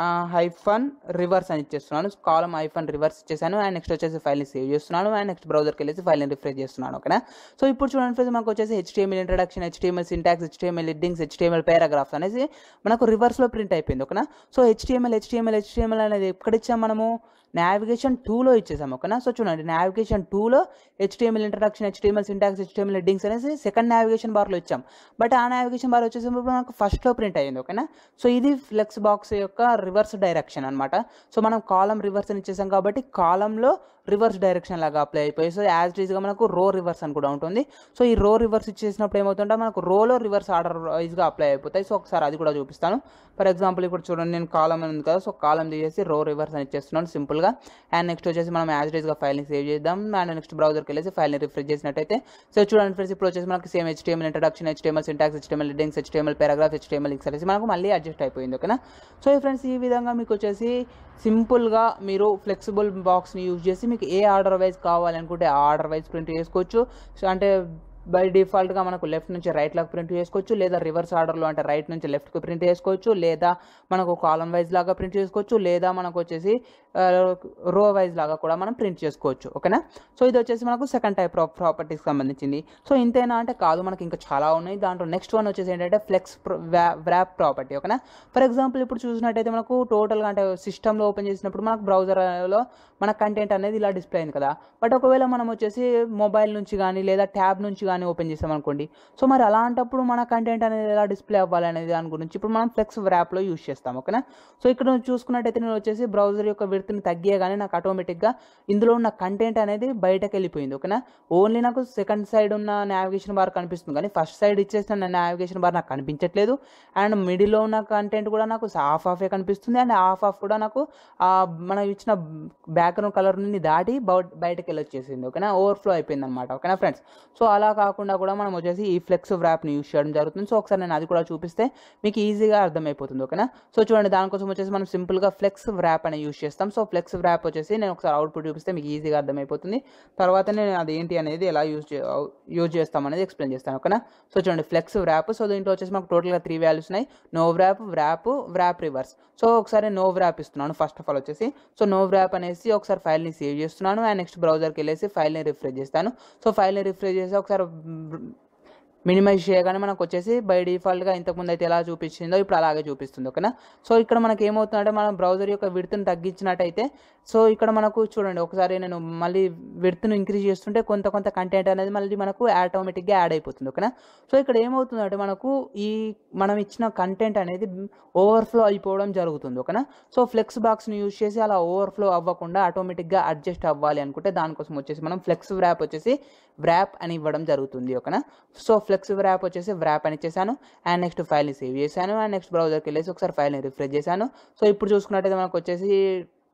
హైఫన్ రివర్స్ అని ఇచ్చేస్తున్నాను కాలం హైఫన్ రివర్స్ ఇచ్చేసాను అండ్ నెక్స్ట్ వచ్చేసి ఫైల్ని సేవ్ చేస్తున్నాను అండ్ నెక్స్ట్ బ్రౌజర్కి వెళ్ళేసి ఫైల్ని రిఫ్రెష్ చేస్తున్నాను ఓకేనా సో ఇప్పుడు చూడండి ఫ్రెండ్స్ మనకు వచ్చేసి HTML introduction HTML syntax HTML headings HTML paragraphs అనేసి మనకు రివర్స్లో ప్రింట్ అయిపోయింది ఓకేనా సో హెచ్టిఎంఎల్ హెచ్టిఎంఎల్ హెచ్టిఎంఎల్ అనేది ఎక్కడ ఇచ్చాం మనము నావిగేషన్ టూలో ఇచ్చేసాం ఓకేనా సో చూడండి నావిగేషన్ టూలో HTML introduction HTML syntax HTML headings అనేసి సెకండ్ నావిగేషన్ బార్లో ఇచ్చాం బట్ ఆ నావిగేషన్ బార్ వచ్చేసినప్పుడు మనకు ఫస్ట్లో ప్రింట్ అయ్యింది ఓకేనా సో ఇది ఫ్లెక్స్ బాక్స్ యొక్క రివర్స్ డైరెక్షన్ అనమాట సో మనం కాలం రివర్స్ అని ఇచ్చేసాం కాబట్టి కాలంలో రివర్స్ డైరెక్షన్ లాగా అప్లై అయిపోయి సో యాజ్ ఈజ్గా మనకు రో రివర్స్ అని కూడా ఉంటుంది సో ఈ రో రివర్స్ ఇచ్చేసినప్పుడు ఏమవుతుంటే మనకు రోలో రివర్స్ ఆర్డర్ వైజ్గా అప్లై అయిపోతాయి సో ఒకసారి అది కూడా చూపిస్తాను ఫర్ ఎగ్జాంపుల్ ఇప్పుడు చూడండి నేను కాలం అని ఉంది కదా సో కాలం తీసేసి రో రివర్స్ అని ఇచ్చేస్తున్నాను సింపుల్గా అండ్ నెక్స్ట్ వచ్చేసి మనం యాజ్ ఈజ్గా ఫైల్ని సేవ్ చేద్దాం అండ్ నెక్స్ట్ బ్రౌజర్కి వెళ్ళేసి ఫైల్ని రిఫ్రెష్ చేసినట్టయితే సో చూడండి ఫ్రెండ్స్ ఇప్పుడు వచ్చేసి మనకి same HTML introduction HTML syntax HTML links HTML paragraph HTML links అనేసి మనకు మళ్ళీ అడ్జస్ట్ అయిపోయింది ఓకేనా సో ఫ్రెండ్స్ ఈ విధంగా మీకు వచ్చేసి సింపుల్గా మీరు ఫ్లెక్సిబుల్ బాక్స్ని యూజ్ చేసి మీకు ఏ ఆర్డర్ వైజ్ కావాలనుకుంటే ఆ ఆర్డర్ వైజ్ ప్రింట్ చేసుకోవచ్చు సో అంటే బై డిఫాల్ట్గా మనకు లెఫ్ట్ నుంచి రైట్లోకి ప్రింట్ చేసుకోవచ్చు లేదా రివర్స్ ఆర్డర్లో అంటే రైట్ నుంచి లెఫ్ట్కి ప్రింట్ చేసుకోవచ్చు లేదా మనకు కాలం వైజ్ లాగా ప్రింట్ చేసుకోవచ్చు లేదా మనకు వచ్చేసి రో వైజ్ లాగా కూడా మనం ప్రింట్ చేసుకోవచ్చు ఓకేనా సో ఇది వచ్చేసి మనకు సెకండ్ టైప్ ఆఫ్ ప్రాపర్టీస్కి సంబంధించింది సో ఇంతేనా అంటే కాదు మనకి ఇంకా చాలా ఉన్నాయి దాంట్లో నెక్స్ట్ వన్ వచ్చేసి ఏంటంటే ఫ్లెక్స్ వ్రాప్ ప్రాపర్టీ ఓకేనా ఫర్ ఎగ్జాంపుల్ ఇప్పుడు చూసినట్టయితే మనకు టోటల్గా అంటే సిస్టంలో ఓపెన్ చేసినప్పుడు మనకు బ్రౌజర్లో మన కంటెంట్ అనేది ఇలా డిస్ప్లే అయింది కదా బట్ ఒకవేళ మనం వచ్చేసి మొబైల్ నుంచి కానీ లేదా ట్యాబ్ నుంచి కానీ ఓపెన్ చేసాం అనుకోండి సో మరి అలాంటప్పుడు మన కంటెంట్ అనేది ఎలా డిస్ప్లే అవ్వాలి అనేది దాని గురించి ఇప్పుడు మనం ఫ్లెక్స్ వ్రాప్లో యూస్ చేస్తాం ఓకేనా సో ఇక్కడ నువ్వు చూసుకున్నట్టయితే నేను వచ్చేసి బ్రౌజర్ యొక్క విడతని తగ్గియగానే నాకు ఆటోమేటిక్గా ఇందులో ఉన్న కంటెంట్ అనేది బయటకు వెళ్ళిపోయింది ఓకేనా ఓన్లీ నాకు సెకండ్ సైడ్ ఉన్న నావిగేషన్ బార్ కనిపిస్తుంది కానీ ఫస్ట్ సైడ్ ఇచ్చేసిన నావిగేషన్ బార్ నాకు కనిపించట్లేదు అండ్ మిడిల్లో ఉన్న కంటెంట్ కూడా నాకు హాఫ్ హాఫే కనిపిస్తుంది అండ్ హాఫ్ హాఫ్ కూడా నాకు మనం ఇచ్చిన బ్యాక్గ్రౌండ్ కలర్ నుండి దాటి బయటకు వెళ్ళొచ్చేసింది ఓకేనా ఓవర్ఫ్లో అయిపోయింది అనమాట ఓకేనా ఫ్రెండ్స్ సో అలా కాకుండా కూడా మనం వచ్చేసి ఈ ఫ్లెక్స్ వ్రాప్ని యూస్ చేయడం జరుగుతుంది సో ఒకసారి నేను అది కూడా చూపిస్తే మీకు ఈజీగా అర్థమైపోతుంది ఓకేనా సో చూడండి దానికోసం వచ్చేసి మనం సింపుల్గా ఫ్లెక్స్ వ్రాప్ అని యూస్ చేస్తాం సో ఫ్లెక్స్ వ్రాప్ వచ్చేసి నేను ఒకసారి అవుట్పుట్ చూపిస్తే మీకు ఈజీగా అర్థమైపోతుంది తర్వాత నేను అది ఏంటి అనేది ఎలా యూజ్ యూజ్ చేస్తాం అనేది ఎక్స్ప్లెయిన్ చేస్తాను ఓకేనా సో చూడండి ఫ్లెక్స్ వ్రాప్ సో దీంట్లో వచ్చేసి మాకు టోటల్గా త్రీ వాల్యూస్ ఉన్నాయి no wrap wrap wrap reverse so ఒకసారి నో వ్రాప్ ఇస్తున్నాను ఫస్ట్ ఆఫ్ ఆల్ వచ్చేసి సో నో వ్రాప్ అనేసి ఒకసారి ఫైల్ని సేవ్ చేస్తున్నాను అండ్ నెక్స్ట్ బ్రౌజర్కి వెళ్ళేసి ఫైల్ని రిఫ్రెష్ చేస్తాను సో ఫైల్ని రిఫ్రెష్ చేసి ఒకసారి మినిమైజ్ చేయగానే మనకు వచ్చేసి బై డిఫాల్ట్గా ఇంతకుముందు అయితే ఎలా చూపించిందో ఇప్పుడు అలాగే చూపిస్తుంది ఓకేనా సో ఇక్కడ మనకి ఏమవుతుందంటే మనం బ్రౌజర్ యొక్క విడుతును తగ్గించినట్టయితే సో ఇక్కడ మనకు చూడండి ఒకసారి నేను మళ్ళీ విడుతును ఇంక్రీజ్ చేస్తుంటే కొంత కొంత కంటెంట్ అనేది మళ్ళీ మనకు ఆటోమేటిక్గా యాడ్ అయిపోతుంది ఓకేనా సో ఇక్కడ ఏమవుతుందంటే మనకు ఈ మనం ఇచ్చిన కంటెంట్ అనేది ఓవర్ఫ్లో అయిపోవడం జరుగుతుంది ఓకేనా సో ఫ్లెక్స్ బాక్స్ని యూజ్ చేసి అలా ఓవర్ఫ్లో అవ్వకుండా ఆటోమేటిక్గా అడ్జస్ట్ అవ్వాలి అనుకుంటే దానికోసం వచ్చేసి మనం ఫ్లెక్స్ వ్రాప్ వచ్చేసి వ్రాప్ అని ఇవ్వడం జరుగుతుంది ఓకేనా సో ఫ్లెక్స్ వ్రాప్ వచ్చేసి వ్రాప్ అని ఇచ్చేసాను అండ్ నెక్స్ట్ ఫైల్ని సేవ్ చేశాను అండ్ నెక్స్ట్ బ్రౌజర్కి వెళ్ళేసి ఒకసారి ఫైల్ని రిఫ్రెష్ చేశాను సో ఇప్పుడు చూసుకున్నట్టయితే మనకు వచ్చేసి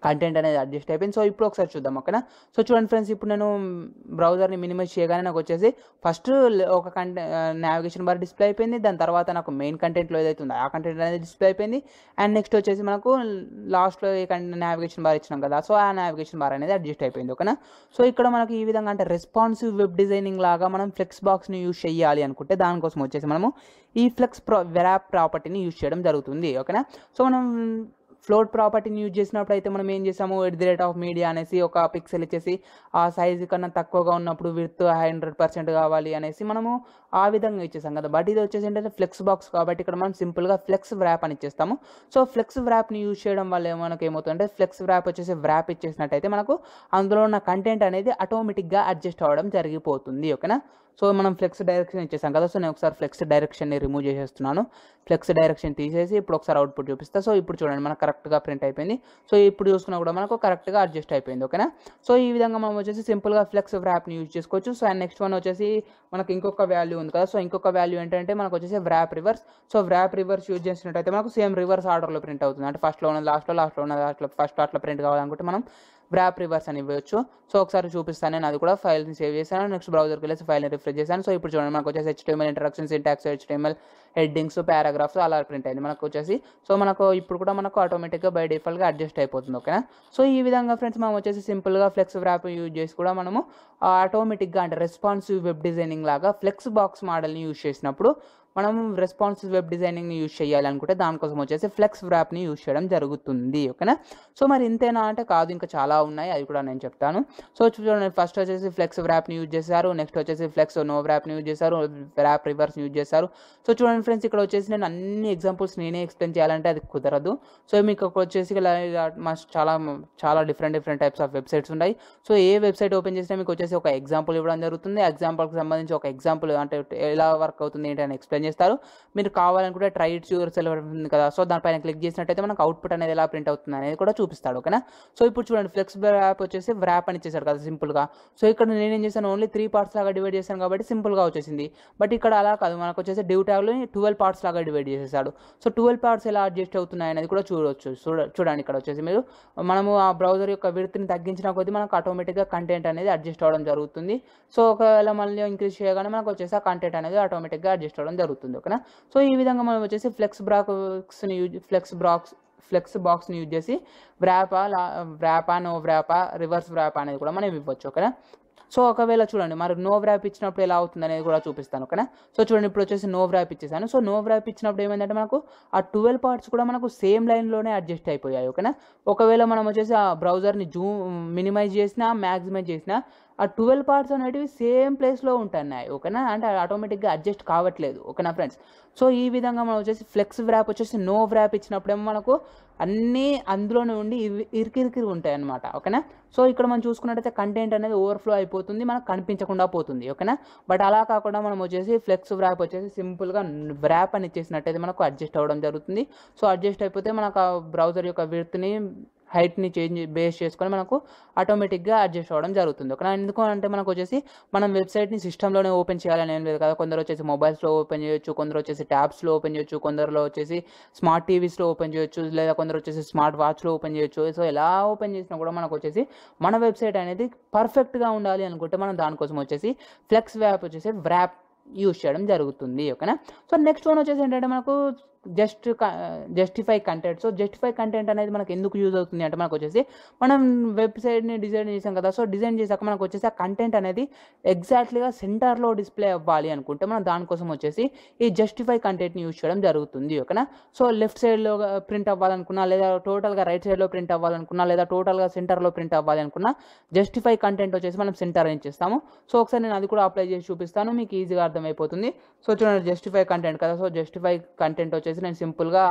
కంటెంట్ అనేది అడ్జస్ట్ అయిపోయింది సో ఇప్పుడు ఒకసారి చూద్దాం ఓకేనా సో చూడండి ఫ్రెండ్స్ ఇప్పుడు నేను బ్రౌజర్ని మినిమైజ్ చేయగానే నాకు వచ్చేసి ఫస్ట్ ఒక కంటె నావిగేషన్ బార్ డిస్ప్లే అయిపోయింది దాని తర్వాత నాకు మెయిన్ కంటెంట్లో ఏదైతే ఉందో ఆ కంటెంట్ అనేది డిస్ప్లే అయిపోయింది అండ్ నెక్స్ట్ వచ్చేసి మనకు లాస్ట్లో ఏ నావిగేషన్ బార్ ఇచ్చినాం కదా సో ఆ నావిగేషన్ బార్ అనేది అడ్జస్ట్ అయిపోయింది ఓకేనా సో ఇక్కడ మనకి ఈ విధంగా అంటే రెస్పాన్సివ్ వెబ్ డిజైనింగ్ లాగా మనం ఫ్లెక్స్ బాక్స్ని యూజ్ చేయాలి అనుకుంటే దానికోసం వచ్చేసి మనము ఈ ఫ్లెక్స్ ప్రో వెరాప్ ప్రాపర్టీని యూజ్ చేయడం జరుగుతుంది ఓకేనా సో మనం ఫ్లోట్ ప్రాపర్టీని యూజ్ చేసినప్పుడు అయితే మనం ఏం చేసాము at the rate of media అనేసి ఒక పిక్సెల్ ఇచ్చేసి ఆ సైజు కన్నా తక్కువగా ఉన్నప్పుడు విత్ హండ్రెడ్ పర్సెంట్ కావాలి అనేసి మనము ఆ విధంగా ఇచ్చేసాం కదా బట్ ఇది వచ్చేసి ఏంటంటే ఫ్లెక్స్ బాక్స్ కాబట్టి ఇక్కడ మనం సింపుల్గా ఫ్లెక్స్ వ్రాప్ అని ఇచ్చేస్తాము సో ఫ్లెక్స్ వ్రాప్ని యూజ్ చేయడం వల్ల మనకు ఏమవుతుందంటే ఫ్లెక్స్ వ్రాప్ వచ్చేసి వ్రాప్ ఇచ్చేసినట్టయితే మనకు అందులో ఉన్న కంటెంట్ అనేది ఆటోమేటిక్గా అడ్జస్ట్ అవ్వడం జరిగిపోతుంది ఓకేనా సో మనం ఫ్లెక్స్ డైరెక్షన్ ఇచ్చేసాం కదా సో నేను ఒకసారి ఫ్లెక్స్ డైరెక్షన్ని రిమూవ్ చేసేస్తున్నాను ఫ్లెక్స్ డైరెక్షన్ తీసేసి ఇప్పుడు ఒకసారి అవుట్పుట్ చూపిస్తా సో ఇప్పుడు చూడండి మనకు కరెక్ట్గా ప్రింట్ అయిపోయింది సో ఇప్పుడు చూసుకున్నా కూడా మనకు కరెక్ట్గా అడ్జస్ట్ అయిపోయింది ఓకేనా సో ఈ విధంగా మనం వచ్చేసి సింపుల్గా ఫ్లెక్స్ వ్రాప్ని యూజ్ చేసుకోవచ్చు సో అండ్ నెక్స్ట్ వన్ వచ్చేసి మనకి ఇంకొక వాల్యూ ఉంది కదా సో ఇంకొక వాల్యూ ఏంటంటే మనకు వచ్చేసి wrap reverse so wrap reverse use చేసినట్టయితే మనకు సేమ్ రివర్స్ ఆర్డర్లో ప్రింట్ అవుతుంది అంటే ఫస్ట్లో ఉన్న లాస్ట్లో లాస్ట్లో ఉన్న లాస్ట్లో ఫస్ట్ అట్లా ప్రింట్ కావాలనుకుంటే మనం వ్రాప్ రివర్స్ అని ఇవ్వచ్చు సో ఒకసారి చూపిస్తాను నేను అది కూడా ఫైల్ని సేవ్ చేశాను నెక్స్ట్ బ్రౌజర్కి వెళ్ళేసి ఫైల్ని రిఫ్రెష్ చేశాను సో ఇప్పుడు చూడండి మనకు వచ్చేసి HTML introduction syntax HTML headings paragraphs అలా ప్రింట్ అయింది మనకు వచ్చేసి సో మనకు ఇప్పుడు కూడా మనకు ఆటోమేటిక్గా బై డిఫాల్ట్గా అడ్జస్ట్ అయిపోతుంది ఓకేనా సో ఈ విధంగా ఫ్రెండ్స్ మనం వచ్చేసి సింపుల్గా ఫ్లెక్స్ వ్రాప్ యూజ్ చేసి కూడా మనము ఆటోమేటిక్గా అంటే రెస్పాన్సివ్ వెబ్ డిజైనింగ్ లాగా ఫ్లెక్స్ బాక్స్ మోడల్ని యూజ్ చేసినప్పుడు మనం రెస్పాన్సివ్ వెబ్ డిజైనింగ్ని యూజ్ చేయాలనుకుంటే దానికోసం వచ్చేసి ఫ్లెక్స్ వ్రాప్ని యూజ్ చేయడం జరుగుతుంది ఓకేనా సో మరి ఇంతేనా అంటే కాదు ఇంకా చాలా ఉన్నాయి అది కూడా నేను చెప్తాను సో చూడండి ఫస్ట్ వచ్చేసి ఫ్లెక్స్ వ్రాప్ని యూజ్ చేశారు నెక్స్ట్ వచ్చేసి ఫ్లెక్స్ నో వ్రాప్ని యూజ్ చేశారు వ్రాప్ రివర్స్ యూజ్ చేశారు సో చూడండి ఫ్రెండ్స్ ఇక్కడ వచ్చేసి నేను అన్ని ఎగ్జాంపుల్స్ నేనే ఎక్స్ప్లెయిన్ చేయాలంటే అది కుదరదు సో మీకు ఇక్కడ వచ్చేసి ఇలా మా చాలా చాలా different different types of websites ఉన్నాయి సో ఏ వెబ్సైట్ ఓపెన్ చేసినా మీకు వచ్చేసి ఒక ఎగ్జాంపుల్ ఇవ్వడం జరుగుతుంది ఎగ్జాంపుల్కి సంబంధించి ఒక ఎగ్జాంపుల్ అంటే ఎలా వర్క్ అవుతుంది ఏంటి అని ఎక్స్ప్లెయిన్ చేస్తారు మీరు కావాలనుకుంటే ట్రై ఇట్ యూర్ సెల్ఫ్ ఉంది కదా సో దానిపైన క్లిక్ చేసినట్టయితే మనకు అవుట్పుట్ అనేది ఎలా ప్రింట్ అవుతుంది అనేది కూడా చూపిస్తాడు ఓకేనా సో ఇప్పుడు చూడండి ఫ్లెక్సిబుల్ యాప్ వచ్చేసి వ్రాప్ అని ఇచ్చేసాడు కదా సింపుల్గా సో ఇక్కడ నేను ఏం చేశాను ఓన్లీ త్రీ పార్ట్స్ లాగా డివైడ్ చేశాను కాబట్టి సింపుల్గా వచ్చేసింది బట్ ఇక్కడ అలా కాదు మనకు వచ్చేసి డివ్ ట్యాగ్లో ట్వెల్వ్ పార్ట్స్ లాగా డివైడ్ చేసేసాడు సో ట్వెల్వ్ పార్ట్స్ ఎలా అడ్జస్ట్ అవుతున్నాయి అనేది కూడా చూడవచ్చు చూడ చూడండి ఇక్కడ వచ్చేసి మీరు మనము ఆ బ్రౌజర్ యొక్క విడతని తగ్గించిన కొద్దీ మనకు ఆటోమేటిక్గా కంటెంట్ అనేది అడ్జస్ట్ అవ్వడం జరుగుతుంది సో ఒకవేళ మళ్ళీ ఇంక్రీజ్ చేయగానే మనకు వచ్చేసి ఆ కంటెంట్ అనేది ఆటోమేటిక్గా అడ్జస్ట్ అవ్వడం జరుగుతుంది ఓకేనా సో ఈ విధంగా మనం వచ్చేసి ఫ్లెక్స్ బ్రాక్స్ని యూజ్ ఫ్లెక్స్ బ్రాక్స్ ఫ్లెక్స్ బాక్స్ని యూజ్ చేసి వ్రాపా లా వ్రాపా నో వ్రాపా రివర్స్ వ్రాపా అనేది కూడా మనం ఇవ్వచ్చు ఓకేనా సో ఒకవేళ చూడండి మరి నో వ్రాప్ ఇచ్చినప్పుడు ఎలా అవుతుంది అనేది కూడా చూపిస్తాను ఓకేనా సో చూడండి ఇప్పుడు వచ్చేసి నో వ్రాప్ ఇచ్చేసాను సో నో వ్రాప్ ఇచ్చినప్పుడు ఏమైందంటే మనకు ఆ ట్వెల్వ్ పార్ట్స్ కూడా మనకు సేమ్ లైన్లోనే అడ్జస్ట్ అయిపోయాయి ఓకేనా ఒకవేళ మనం వచ్చేసి ఆ బ్రౌజర్ని జూమ్ మినిమైజ్ చేసినా మ్యాక్సిమైజ్ చేసినా ఆ ట్వెల్వ్ పార్ట్స్ అనేటివి సేమ్ ప్లేస్లో ఉంటున్నాయి ఓకేనా అంటే ఆటోమేటిక్గా అడ్జస్ట్ కావట్లేదు ఓకేనా ఫ్రెండ్స్ సో ఈ విధంగా మనం వచ్చేసి ఫ్లెక్స్ వ్రాప్ వచ్చేసి నో వ్రాప్ ఇచ్చినప్పుడేమో మనకు అన్నీ అందులోనే ఉండి ఇవి ఇరికిరికి ఉంటాయి అనమాట ఓకేనా సో ఇక్కడ మనం చూసుకున్నట్టయితే కంటెంట్ అనేది ఓవర్ఫ్లో అయిపోతుంది మనకు కనిపించకుండా పోతుంది ఓకేనా బట్ అలా కాకుండా మనం వచ్చేసి ఫ్లెక్స్ వ్రాప్ వచ్చేసి సింపుల్గా వ్రాప్ అని ఇచ్చేసినట్టయితే మనకు అడ్జస్ట్ అవ్వడం జరుగుతుంది సో అడ్జస్ట్ అయిపోతే మనకు ఆ బ్రౌజర్ యొక్క విడ్త్ని హైట్ని చేంజ్ బేస్ చేసుకొని మనకు ఆటోమేటిక్గా అడ్జస్ట్ అవ్వడం జరుగుతుంది ఓకేనా ఎందుకు అంటే మనకు వచ్చేసి మనం వెబ్సైట్ని సిస్టంలోనే ఓపెన్ చేయాలని ఏం లేదు కదా కొందరు వచ్చేసి మొబైల్స్లో ఓపెన్ చేయొచ్చు కొందరు వచ్చేసి ట్యాబ్స్లో ఓపెన్ చేయొచ్చు కొందరులో వచ్చేసి స్మార్ట్ టీవీస్లో ఓపెన్ చేయొచ్చు లేదా కొందరు వచ్చేసి స్మార్ట్ వాచ్లో ఓపెన్ చేయొచ్చు సో ఎలా ఓపెన్ చేసినా కూడా మనకు వచ్చేసి మన వెబ్సైట్ అనేది పర్ఫెక్ట్గా ఉండాలి అనుకుంటే మనం దానికోసం వచ్చేసి ఫ్లెక్స్ వ్యాప్ వచ్చేసి వ్రాప్ యూజ్ చేయడం జరుగుతుంది ఓకేనా సో నెక్స్ట్ వన్ వచ్చేసి ఏంటంటే మనకు just justify content so justify content అనేది మనకు ఎందుకు యూజ్ అవుతుంది అంటే మనకు వచ్చేసి మనం వెబ్సైట్ని డిజైన్ చేసాం కదా సో డిజైన్ చేశాక మనకు వచ్చేసి ఆ కంటెంట్ అనేది ఎగ్జాక్ట్లీగా సెంటర్లో డిస్ప్లే అవ్వాలి అనుకుంటే మనం దానికోసం వచ్చేసి ఈ జస్టిఫై కంటెంట్ని యూజ్ చేయడం జరుగుతుంది ఓకేనా సో లెఫ్ట్ సైడ్లో ప్రింట్ అవ్వాలనుకున్నా లేదా టోటల్గా రైట్ సైడ్లో ప్రింట్ అవ్వాలనుకున్నా లేదా టోటల్గా సెంటర్లో ప్రింట్ అవ్వాలి అనుకున్నా జస్టిఫై కంటెంట్ వచ్చేసి మనం సెంటర్ అని చేస్తాము సో ఒకసారి నేను అది కూడా అప్లై చేసి చూపిస్తాను మీకు ఈజీగా అర్థమైపోతుంది సో చూడండి జస్టిఫై కంటెంట్ కదా సో జస్టిఫై కంటెంట్ వచ్చేసి నేను సింపుల్గా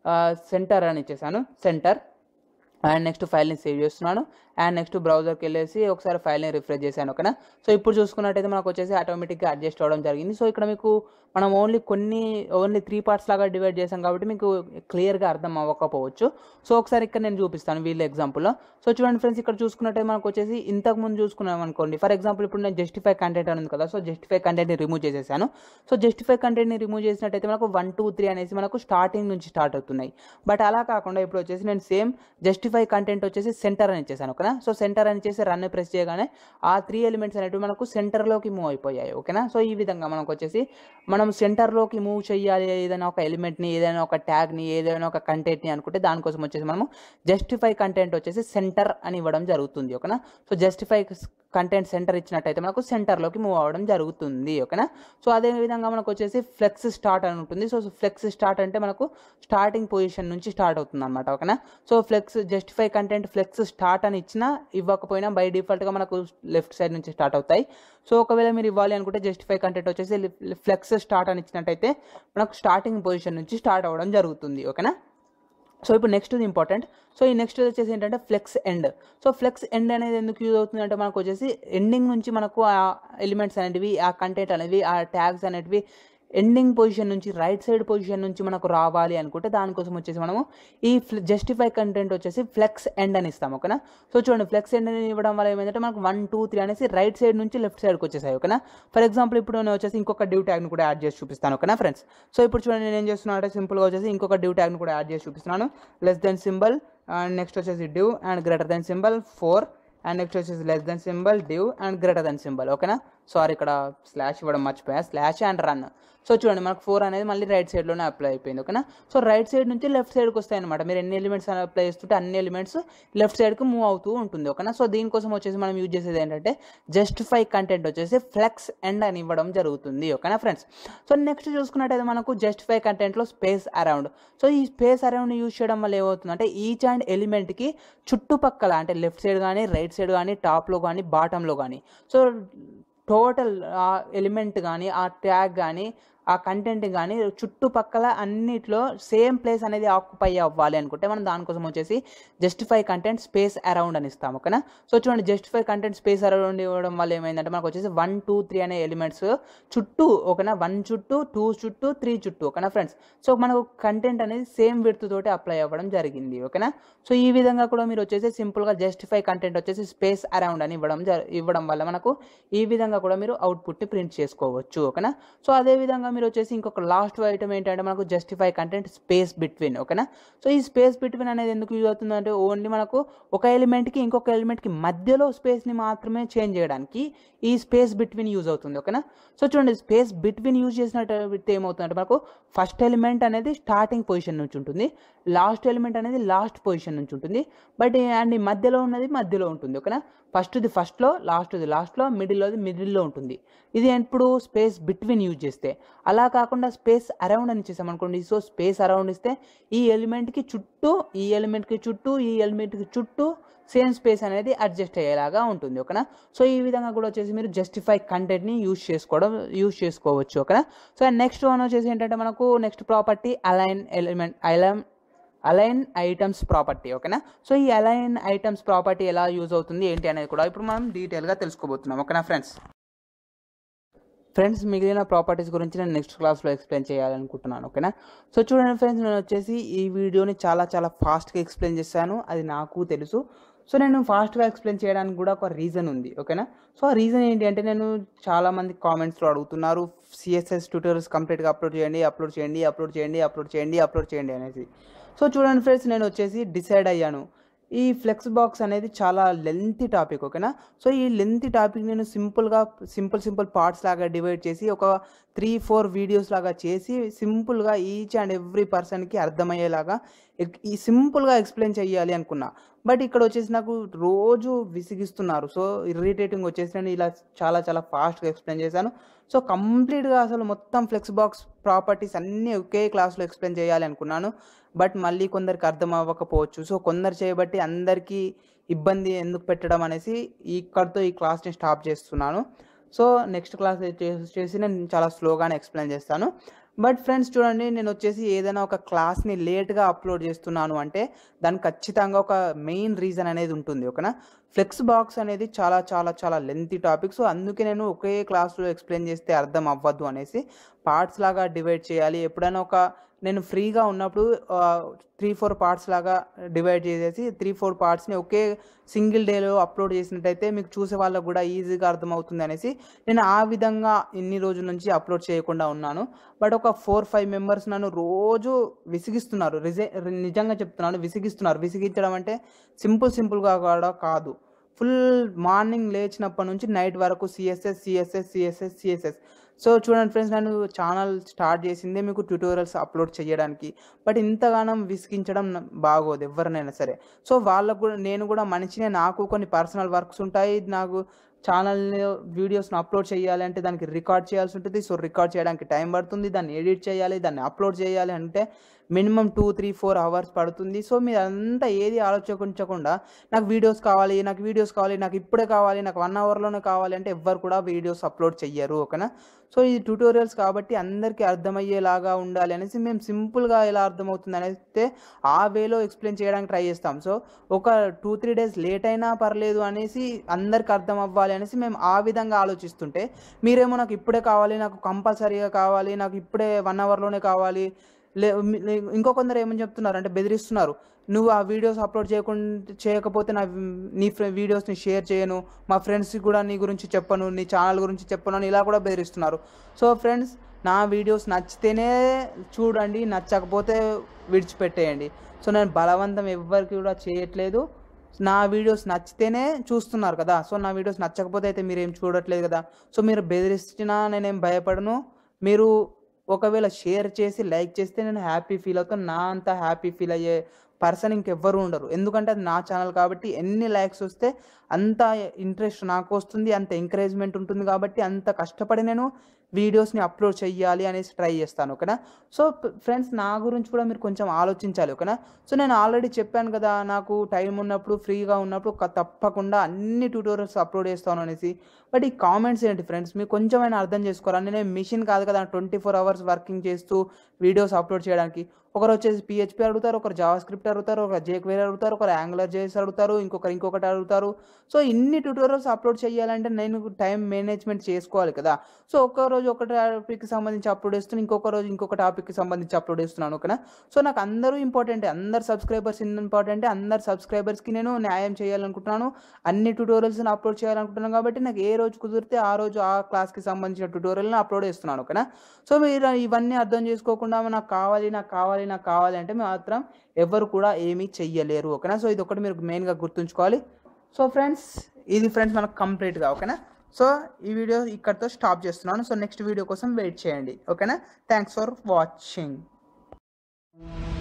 సెంటర్ అని ఇచ్చేసాను సెంటర్ అండ్ నెక్స్ట్ ఫైల్ని సేవ్ చేస్తున్నాను అండ్ నెక్స్ట్ బ్రౌజర్కి వెళ్ళేసి ఒకసారి ఫైల్ని రిఫ్రెష్ చేశాను ఓకేనా సో ఇప్పుడు చూసుకున్నట్టయితే మనకు వచ్చేసి ఆటోమేటిక్గా అడ్జస్ట్ అవ్వడం జరిగింది సో ఇక్కడ మీకు మనం ఓన్లీ కొన్ని ఓన్లీ త్రీ పార్ట్స్ లాగా డివైడ్ చేసాం కాబట్టి మీకు క్లియర్గా అర్థం అవ్వకపోవచ్చు సో ఒకసారి ఇక్కడ నేను చూపిస్తాను వీళ్ళ ఎగ్జాంపుల్లో సో చూడండి ఫ్రెండ్స్ ఇక్కడ చూసుకున్నట్టయితే మనకు వచ్చేసి ఇంతకు ముందు చూసుకున్నాం అనుకోండి ఫర్ ఎగ్జాంపుల్ ఇప్పుడు నేను జస్టిఫై కంటెంట్ అని ఉంది కదా సో జస్టిఫై కంటెంట్ని రిమూవ్ చేసేసాను సో జస్టిఫై కంటెంట్ని రిమూవ్ చేసినట్టయితే మనకు వన్ టూ త్రీ అనేసి మనకు స్టార్టింగ్ నుంచి స్టార్ట్ అవుతున్నాయి బట్ అలా కాకుండా ఇప్పుడు వచ్చేసి నేను సేమ్ జస్టిఫై జస్టిఫై కంటెంట్ వచ్చేసి సెంటర్ అని ఇచ్చేసాను ఓకేనా సో సెంటర్ అని చేసి రన్ ప్రెస్ చేయగానే ఆ త్రీ ఎలిమెంట్స్ అనేవి మనకు సెంటర్లోకి మూవ్ అయిపోయాయి ఓకేనా సో ఈ విధంగా మనకు వచ్చేసి మనం సెంటర్లోకి మూవ్ చేయాలి ఏదైనా ఒక ఎలిమెంట్ని ఏదైనా ఒక ట్యాగ్ని ఏదైనా ఒక కంటెంట్ని అనుకుంటే దానికోసం వచ్చేసి మనము జస్టిఫై కంటెంట్ వచ్చేసి సెంటర్ అని ఇవ్వడం జరుగుతుంది ఓకేనా సో జస్టిఫై కంటెంట్ సెంటర్ ఇచ్చినట్టయితే మనకు సెంటర్లోకి మూవ్ అవ్వడం జరుగుతుంది ఓకేనా సో అదే విధంగా మనకు వచ్చేసి ఫ్లెక్స్ స్టార్ట్ అని ఉంటుంది సో ఫ్లెక్స్ స్టార్ట్ అంటే మనకు స్టార్టింగ్ పొజిషన్ నుంచి స్టార్ట్ అవుతుంది అనమాట ఓకేనా so flex justify content flex start అని ఇచ్చినా ఇవ్వకపోయినా బై డిఫాల్ట్గా మనకు లెఫ్ట్ సైడ్ నుంచి స్టార్ట్ అవుతాయి సో ఒకవేళ మీరు ఇవ్వాలి అనుకుంటే జస్టిఫై కంటెంట్ వచ్చేసి ఫ్లెక్స్ స్టార్ట్ అని ఇచ్చినట్టయితే మనకు స్టార్టింగ్ పొజిషన్ నుంచి స్టార్ట్ అవ్వడం జరుగుతుంది ఓకేనా సో ఇప్పుడు నెక్స్ట్ ఇంపార్టెంట్ సో ఈ నెక్స్ట్ వచ్చేసి ఏంటంటే flex end so flex end అనేది ఎందుకు యూజ్ అవుతుంది అంటే మనకు వచ్చేసి ఎండింగ్ నుంచి మనకు ఆ ఎలిమెంట్స్ అనేటివి ఆ కంటెంట్ అనేవి ఆ ట్యాగ్స్ అనేటివి ఎండింగ్ పొజిషన్ నుంచి రైట్ సైడ్ పొజిషన్ నుంచి మనకు రావాలి అనుకుంటే దానికోసం వచ్చేసి మనము ఈ జస్టిఫై కంటెంట్ వచ్చేసి ఫ్లెక్స్ ఎండ్ అని ఇస్తాం ఓకేనా సో చూడండి ఫ్లెక్స్ ఎండ్ అని ఇవ్వడం వల్ల ఏమైందంటే మనకు వన్ టూ త్రీ అనేసి రైట్ సైడ్ నుంచి లెఫ్ట్ సైడ్కి వచ్చేసాయి ఓకేనా ఫర్ ఎగ్జాంపుల్ ఇప్పుడు నేను వచ్చేసి ఇంకొక డ్యూ ట్యాగ్ని కూడా యాడ్ చేసి చూపిస్తాను ఓకేనా ఫ్రెండ్స్ సో ఇప్పుడు చూడండి నేను ఏం చేస్తున్నాను అంటే సింపుల్గా వచ్చేసి ఇంకొక డ్యూ ట్యాగ్ని కూడా యాడ్ చేసి చూపిస్తున్నాను less than symbol and next వచ్చేసి div and greater than symbol four and next వచ్చేసి less than symbol div and greater than symbol ఓకేనా సారీ ఇక్కడ స్లాష్ ఇవ్వడం మర్చిపోయా స్లాష్ అండ్ రన్ సో చూడండి మనకు ఫోర్ అనేది మళ్ళీ రైట్ సైడ్లోనే అప్లై అయిపోయింది ఓకేనా సో రైట్ సైడ్ నుంచి లెఫ్ట్ సైడ్కి వస్తాయి అనమాట మీరు ఎన్ని ఎలిమెంట్స్ అప్లై చేస్తుంటే అన్ని ఎలిమెంట్స్ లెఫ్ట్ సైడ్కి మూవ్ అవుతూ ఉంటుంది ఓకేనా సో దీనికోసం వచ్చేసి మనం యూజ్ చేసేది ఏంటంటే జస్టిఫై కంటెంట్ వచ్చేసి ఫ్లెక్స్ ఎండ్ అని ఇవ్వడం జరుగుతుంది ఓకేనా ఫ్రెండ్స్ సో నెక్స్ట్ చూసుకున్నట్టయితే మనకు జస్టిఫై కంటెంట్లో స్పేస్ అరౌండ్ సో ఈ స్పేస్ అరౌండ్ యూజ్ చేయడం వల్ల ఏమవుతుందంటే ఈచ్ అండ్ ఎలిమెంట్కి చుట్టుపక్కల అంటే లెఫ్ట్ సైడ్ కానీ రైట్ సైడ్ కానీ టాప్లో కానీ బాటంలో కానీ సో టోటల్ ఆ ఎలిమెంట్ కానీ ఆ ట్యాగ్ కానీ ఆ కంటెంట్ కానీ చుట్టుపక్కల అన్నిట్లో సేమ్ ప్లేస్ అనేది ఆక్యుపై అవ్వాలి అనుకుంటే మనం దానికోసం వచ్చేసి జస్టిఫై కంటెంట్ స్పేస్ అరౌండ్ అని ఇస్తాం ఓకేనా సో చూడండి జస్టిఫై కంటెంట్ స్పేస్ అరౌండ్ ఇవ్వడం వల్ల ఏమైందంటే మనకు వచ్చేసి వన్ టూ త్రీ అనే ఎలిమెంట్స్ చుట్టూ ఓకేనా వన్ చుట్టూ టూ చుట్టూ త్రీ చుట్టూ ఓకేనా ఫ్రెండ్స్ సో మనకు కంటెంట్ అనేది సేమ్ విడ్త్ తోటి అప్లై అవ్వడం జరిగింది ఓకేనా సో ఈ విధంగా కూడా మీరు వచ్చేసి సింపుల్గా జస్టిఫై కంటెంట్ వచ్చేసి స్పేస్ అరౌండ్ అని ఇవ్వడం జర ఇవ్వడం వల్ల మనకు ఈ విధంగా కూడా మీరు అవుట్పుట్ని ప్రింట్ చేసుకోవచ్చు ఓకేనా సో అదే విధంగా మీరు వచ్చేసి ఇంకొక లాస్ట్ ఐటమ్ ఏంటంటే మనకు జస్టిఫై కంటెంట్ స్పేస్ బిట్వీన్ ఓకేనా సో ఈ స్పేస్ బిట్వీన్ అనేది ఎందుకు యూజ్ అవుతుందంటే ఓన్లీ మనకు ఒక ఎలిమెంట్కి ఇంకొక ఎలిమెంట్కి మధ్యలో స్పేస్ని మాత్రమే చేంజ్ చేయడానికి ఈ స్పేస్ బిట్వీన్ యూజ్ అవుతుంది ఓకేనా సో చూడండి స్పేస్ బిట్వీన్ యూజ్ చేసినట్టు ఏమవుతుందంటే మనకు ఫస్ట్ ఎలిమెంట్ అనేది స్టార్టింగ్ పొజిషన్ నుంచి ఉంటుంది లాస్ట్ ఎలిమెంట్ అనేది లాస్ట్ పొజిషన్ నుంచి ఉంటుంది బట్ అండ్ ఈ మధ్యలో ఉన్నది మధ్యలో ఉంటుంది ఓకేనా ఫస్ట్ది ఫస్ట్లో లాస్ట్ది లాస్ట్లో మిడిల్లోది మిడిల్లో ఉంటుంది ఇది ఎప్పుడు స్పేస్ బిట్వీన్ యూజ్ చేస్తే అలా కాకుండా స్పేస్ అరౌండ్ అని చేసాం అనుకోండి సో స్పేస్ అరౌండ్ ఇస్తే ఈ ఎలిమెంట్కి చుట్టూ ఈ ఎలిమెంట్కి చుట్టూ ఈ ఎలిమెంట్కి చుట్టూ సేమ్ స్పేస్ అనేది అడ్జస్ట్ అయ్యేలాగా ఉంటుంది ఓకేనా సో ఈ విధంగా కూడా వచ్చేసి మీరు జస్టిఫై కంటెంట్ని యూజ్ చేసుకోవడం యూజ్ చేసుకోవచ్చు ఓకేనా సో నెక్స్ట్ వన్ వచ్చేసి ఏంటంటే మనకు next property align element align align items property ఓకేనా సో ఈ అలైన్ ఐటమ్స్ ప్రాపర్టీ ఎలా యూజ్ అవుతుంది ఏంటి అనేది కూడా ఇప్పుడు మనం డీటెయిల్గా తెలుసుకోబోతున్నాం ఓకేనా ఫ్రెండ్స్ ఫ్రెండ్స్ మిగిలిన ప్రాపర్టీస్ గురించి నేను నెక్స్ట్ క్లాస్లో ఎక్స్ప్లెయిన్ చేయాలనుకుంటున్నాను ఓకేనా సో చూడండి ఫ్రెండ్స్ నేను వచ్చేసి ఈ వీడియోని చాలా చాలా ఫాస్ట్గా ఎక్స్ప్లెయిన్ చేశాను అది నాకు తెలుసు సో నేను ఫాస్ట్గా ఎక్స్ప్లెయిన్ చేయడానికి కూడా ఒక రీజన్ ఉంది ఓకేనా సో ఆ రీజన్ ఏంటి అంటే నేను చాలామంది కామెంట్స్లో అడుగుతున్నారు సిఎస్ఎస్ ట్యూటోరియల్స్ కంప్లీట్గా అప్లోడ్ చేయండి అప్లోడ్ చేయండి అప్లోడ్ చేయండి అప్లోడ్ చేయండి అప్లోడ్ చేయండి అనేసి సో చూడండి ఫ్రెండ్స్ నేను వచ్చేసి డిసైడ్ అయ్యాను ఈ ఫ్లెక్స్ బాక్స్ అనేది చాలా లెంతీ టాపిక్ ఓకేనా సో ఈ లెంతీ టాపిక్ నేను సింపుల్గా సింపుల్ సింపుల్ పార్ట్స్ లాగా డివైడ్ చేసి ఒక త్రీ ఫోర్ వీడియోస్ లాగా చేసి సింపుల్గా ఈచ్ అండ్ ఎవ్రీ పర్సన్కి అర్థమయ్యేలాగా ఎక్- ఈ సింపుల్గా ఎక్స్ప్లెయిన్ చేయాలి అనుకున్నా బట్ ఇక్కడ వచ్చేసి నాకు రోజు విసిగిస్తున్నారు సో ఇరిటేటింగ్ వచ్చేసి నేను ఇలా చాలా చాలా ఫాస్ట్గా ఎక్స్ప్లెయిన్ చేశాను సో కంప్లీట్గా అసలు మొత్తం ఫ్లెక్స్ బాక్స్ ప్రాపర్టీస్ అన్నీ ఒకే క్లాస్లో ఎక్స్ప్లెయిన్ చేయాలి అనుకున్నాను బట్ మళ్ళీ కొందరికి అర్థం అవ్వకపోవచ్చు సో కొందరు చేయబట్టి అందరికీ ఇబ్బంది ఎందుకు పెట్టడం అనేసి ఇక్కడితో ఈ క్లాస్ని స్టాప్ చేస్తున్నాను సో నెక్స్ట్ క్లాస్ వచ్చేసి నేను చాలా స్లోగానే ఎక్స్ప్లెయిన్ చేస్తాను బట్ ఫ్రెండ్స్ చూడండి నేను వచ్చేసి ఏదైనా ఒక క్లాస్ని లేట్గా అప్లోడ్ చేస్తున్నాను అంటే దానికి ఖచ్చితంగా ఒక మెయిన్ రీజన్ అనేది ఉంటుంది ఓకేనా ఫ్లెక్స్ బాక్స్ అనేది చాలా చాలా చాలా లెంతీ టాపిక్ సో అందుకే నేను ఒకే క్లాస్లో ఎక్స్ప్లెయిన్ చేస్తే అర్థం అవ్వద్దు అనేసి పార్ట్స్ లాగా డివైడ్ చేయాలి ఎప్పుడైనా ఒక నేను ఫ్రీగా ఉన్నప్పుడు త్రీ ఫోర్ పార్ట్స్ లాగా డివైడ్ చేసేసి త్రీ ఫోర్ పార్ట్స్ని ఒకే సింగిల్ డేలో అప్లోడ్ చేసినట్టయితే మీకు చూసే వాళ్ళకు కూడా ఈజీగా అర్థమవుతుంది అనేసి నేను ఆ విధంగా ఇన్ని రోజుల నుంచి అప్లోడ్ చేయకుండా ఉన్నాను బట్ ఒక ఫోర్ ఫైవ్ మెంబర్స్ నన్ను రోజు విసిగిస్తున్నారు రిజై నిజంగా చెప్తున్నాను విసిగిస్తున్నారు విసిగించడం అంటే సింపుల్ సింపుల్గా కూడా కాదు ఫుల్ మార్నింగ్ లేచినప్పటి నుంచి నైట్ వరకు CSS CSS CSS CSS so చూడండి ఫ్రెండ్స్ నేను ఛానల్ స్టార్ట్ చేసిందే మీకు ట్యూటోరియల్స్ అప్లోడ్ చేయడానికి బట్ ఇంతగానం విసిగించడం న- బాగోదు ఎవరినైనా సరే సో వాళ్ళకు కూడా నేను కూడా మనిషినే నాకు కొన్ని పర్సనల్ వర్క్స్ ఉంటాయి నాకు ఛానల్ వీడియోస్ని అప్లోడ్ చేయాలి అంటే దానికి రికార్డ్ చేయాల్సి ఉంటుంది సో రికార్డ్ చేయడానికి టైం పడుతుంది దాన్ని ఎడిట్ చేయాలి దాన్ని అప్లోడ్ చేయాలి అంటే minimum two three four hours పడుతుంది సో మీరు అంతా ఏది ఆలోచించకుండా నాకు వీడియోస్ కావాలి నాకు వీడియోస్ కావాలి నాకు ఇప్పుడే కావాలి నాకు వన్ అవర్లోనే కావాలి అంటే ఎవ్వరు కూడా వీడియోస్ అప్లోడ్ చెయ్యరు ఓకేనా సో ఈ ట్యూటోరియల్స్ కాబట్టి అందరికీ అర్థమయ్యేలాగా ఉండాలి అనేసి మేము సింపుల్గా ఎలా అర్థమవుతుంది అనేస్తే ఆ వేలో ఎక్స్ప్లెయిన్ చేయడానికి ట్రై చేస్తాం సో ఒక టూ త్రీ డేస్ లేట్ అయినా పర్లేదు అనేసి అందరికి అర్థం అవ్వాలి అనేసి మేము ఆ విధంగా ఆలోచిస్తుంటే మీరేమో నాకు ఇప్పుడే కావాలి నాకు కంపల్సరీగా కావాలి నాకు ఇప్పుడే వన్ అవర్లోనే కావాలి లే మీ- లే- ఇంకో కొందరు ఏమని చెప్తున్నారు అంటే బెదిరిస్తున్నారు నువ్వు ఆ వీడియోస్ అప్లోడ్ చేయకుండా చేయకపోతే నా నీ ఫ్రె వీడియోస్ని షేర్ చేయను మా ఫ్రెండ్స్కి కూడా నీ గురించి చెప్పను నీ ఛానల్ గురించి చెప్పను అని ఇలా కూడా బెదిరిస్తున్నారు సో ఫ్రెండ్స్ నా వీడియోస్ నచ్చితేనే చూడండి నచ్చకపోతే విడిచిపెట్టేయండి సో నేను బలవంతం ఎవ్వరికి కూడా చేయట్లేదు నా వీడియోస్ నచ్చితేనే చూస్తున్నారు కదా సో నా వీడియోస్ నచ్చకపోతే అయితే మీరు ఏం చూడట్లేదు కదా సో మీరు బెదిరిస్తున్నా నేనేం భయపడను మీరు ఒకవేళ షేర్ చేసి లైక్ చేస్తే నేను హ్యాపీ ఫీల్ అవుతాను నా అంత హ్యాపీ ఫీల్ అయ్యే పర్సన్ ఇంకెవ్వరు ఉండరు ఎందుకంటే అది నా ఛానల్ కాబట్టి ఎన్ని లైక్స్ వస్తే అంత ఇంట్రెస్ట్ నాకు వస్తుంది అంత ఎంకరేజ్మెంట్ ఉంటుంది కాబట్టి అంత కష్టపడి నేను వీడియోస్ని అప్లోడ్ చెయ్యాలి అనేసి ట్రై చేస్తాను ఓకేనా సో ఫ్రెండ్స్ నా గురించి కూడా మీరు కొంచెం ఆలోచించాలి ఓకేనా సో నేను ఆల్రెడీ చెప్పాను కదా నాకు టైం ఉన్నప్పుడు ఫ్రీగా ఉన్నప్పుడు క- తప్పకుండా అన్ని ట్యూటోరియల్స్ అప్లోడ్ చేస్తాను అనేసి బట్ ఈ కామెంట్స్ ఏంటి ఫ్రెండ్స్ మీరు కొంచెమైనా అర్థం చేసుకోవాలి నేను మిషన్ కాదు కదా ట్వంటీ ఫోర్ అవర్స్ వర్కింగ్ చేస్తూ వీడియోస్ అప్లోడ్ చేయడానికి ఒకరు వచ్చేసి పిహెచ్పి అడుగుతారు ఒకరు జావా స్క్రిప్ట్ అడుగుతారు ఒకరు జేక్వేర్ అడుగుతారు ఒకరు యాంగులర్ జేఎస్ అడుగుతారు ఇంకొకరు ఇంకొకటి అడుగుతారు సో ఇన్ని ట్యూటోరియల్స్ అప్లోడ్ చేయాలంటే నేను టైం మేనేజ్మెంట్ చేసుకోవాలి కదా సో ఒక్క రోజు ఒక టాపిక్కి సంబంధించి అప్లోడ్ చేస్తున్నాను ఇంకొక రోజు ఇంకొక టాపిక్కి సంబంధించి అప్లోడ్ చేస్తున్నాను ఓకేనా సో నాకు అందరూ ఇంపార్టెంట్ అందరు సబ్స్క్రైబర్స్ ఇంపార్టెంట్ అందరు సబ్స్క్రైబర్స్కి నేను న్యాయం చేయాలనుకుంటున్నాను అన్ని ట్యూటోరియల్స్ని అప్లోడ్ చేయాలనుకుంటున్నాను కాబట్టి నాకు ఏ రోజు కుదిరితే ఆ రోజు ఆ క్లాస్కి సంబంధించిన ట్యూటోరియల్ని అప్లోడ్ చేస్తున్నాను ఓకేనా సో మీరు ఇవన్నీ అర్థం చేసుకోకుండా నాకు కావాలి నాకు కావాలి నాకు కావాలి అంటే మాత్రం ఎవరు కూడా ఏమీ చెయ్యలేరు ఓకేనా సో ఇది ఒకటి మీరు మెయిన్గా గుర్తుంచుకోవాలి సో ఫ్రెండ్స్ ఇది ఫ్రెండ్స్ మనకు కంప్లీట్గా ఓకేనా సో ఈ వీడియో ఇక్కడితో స్టాప్ చేస్తున్నాను సో నెక్స్ట్ వీడియో కోసం వెయిట్ చేయండి ఓకేనా థ్యాంక్స్ ఫర్ వాచింగ్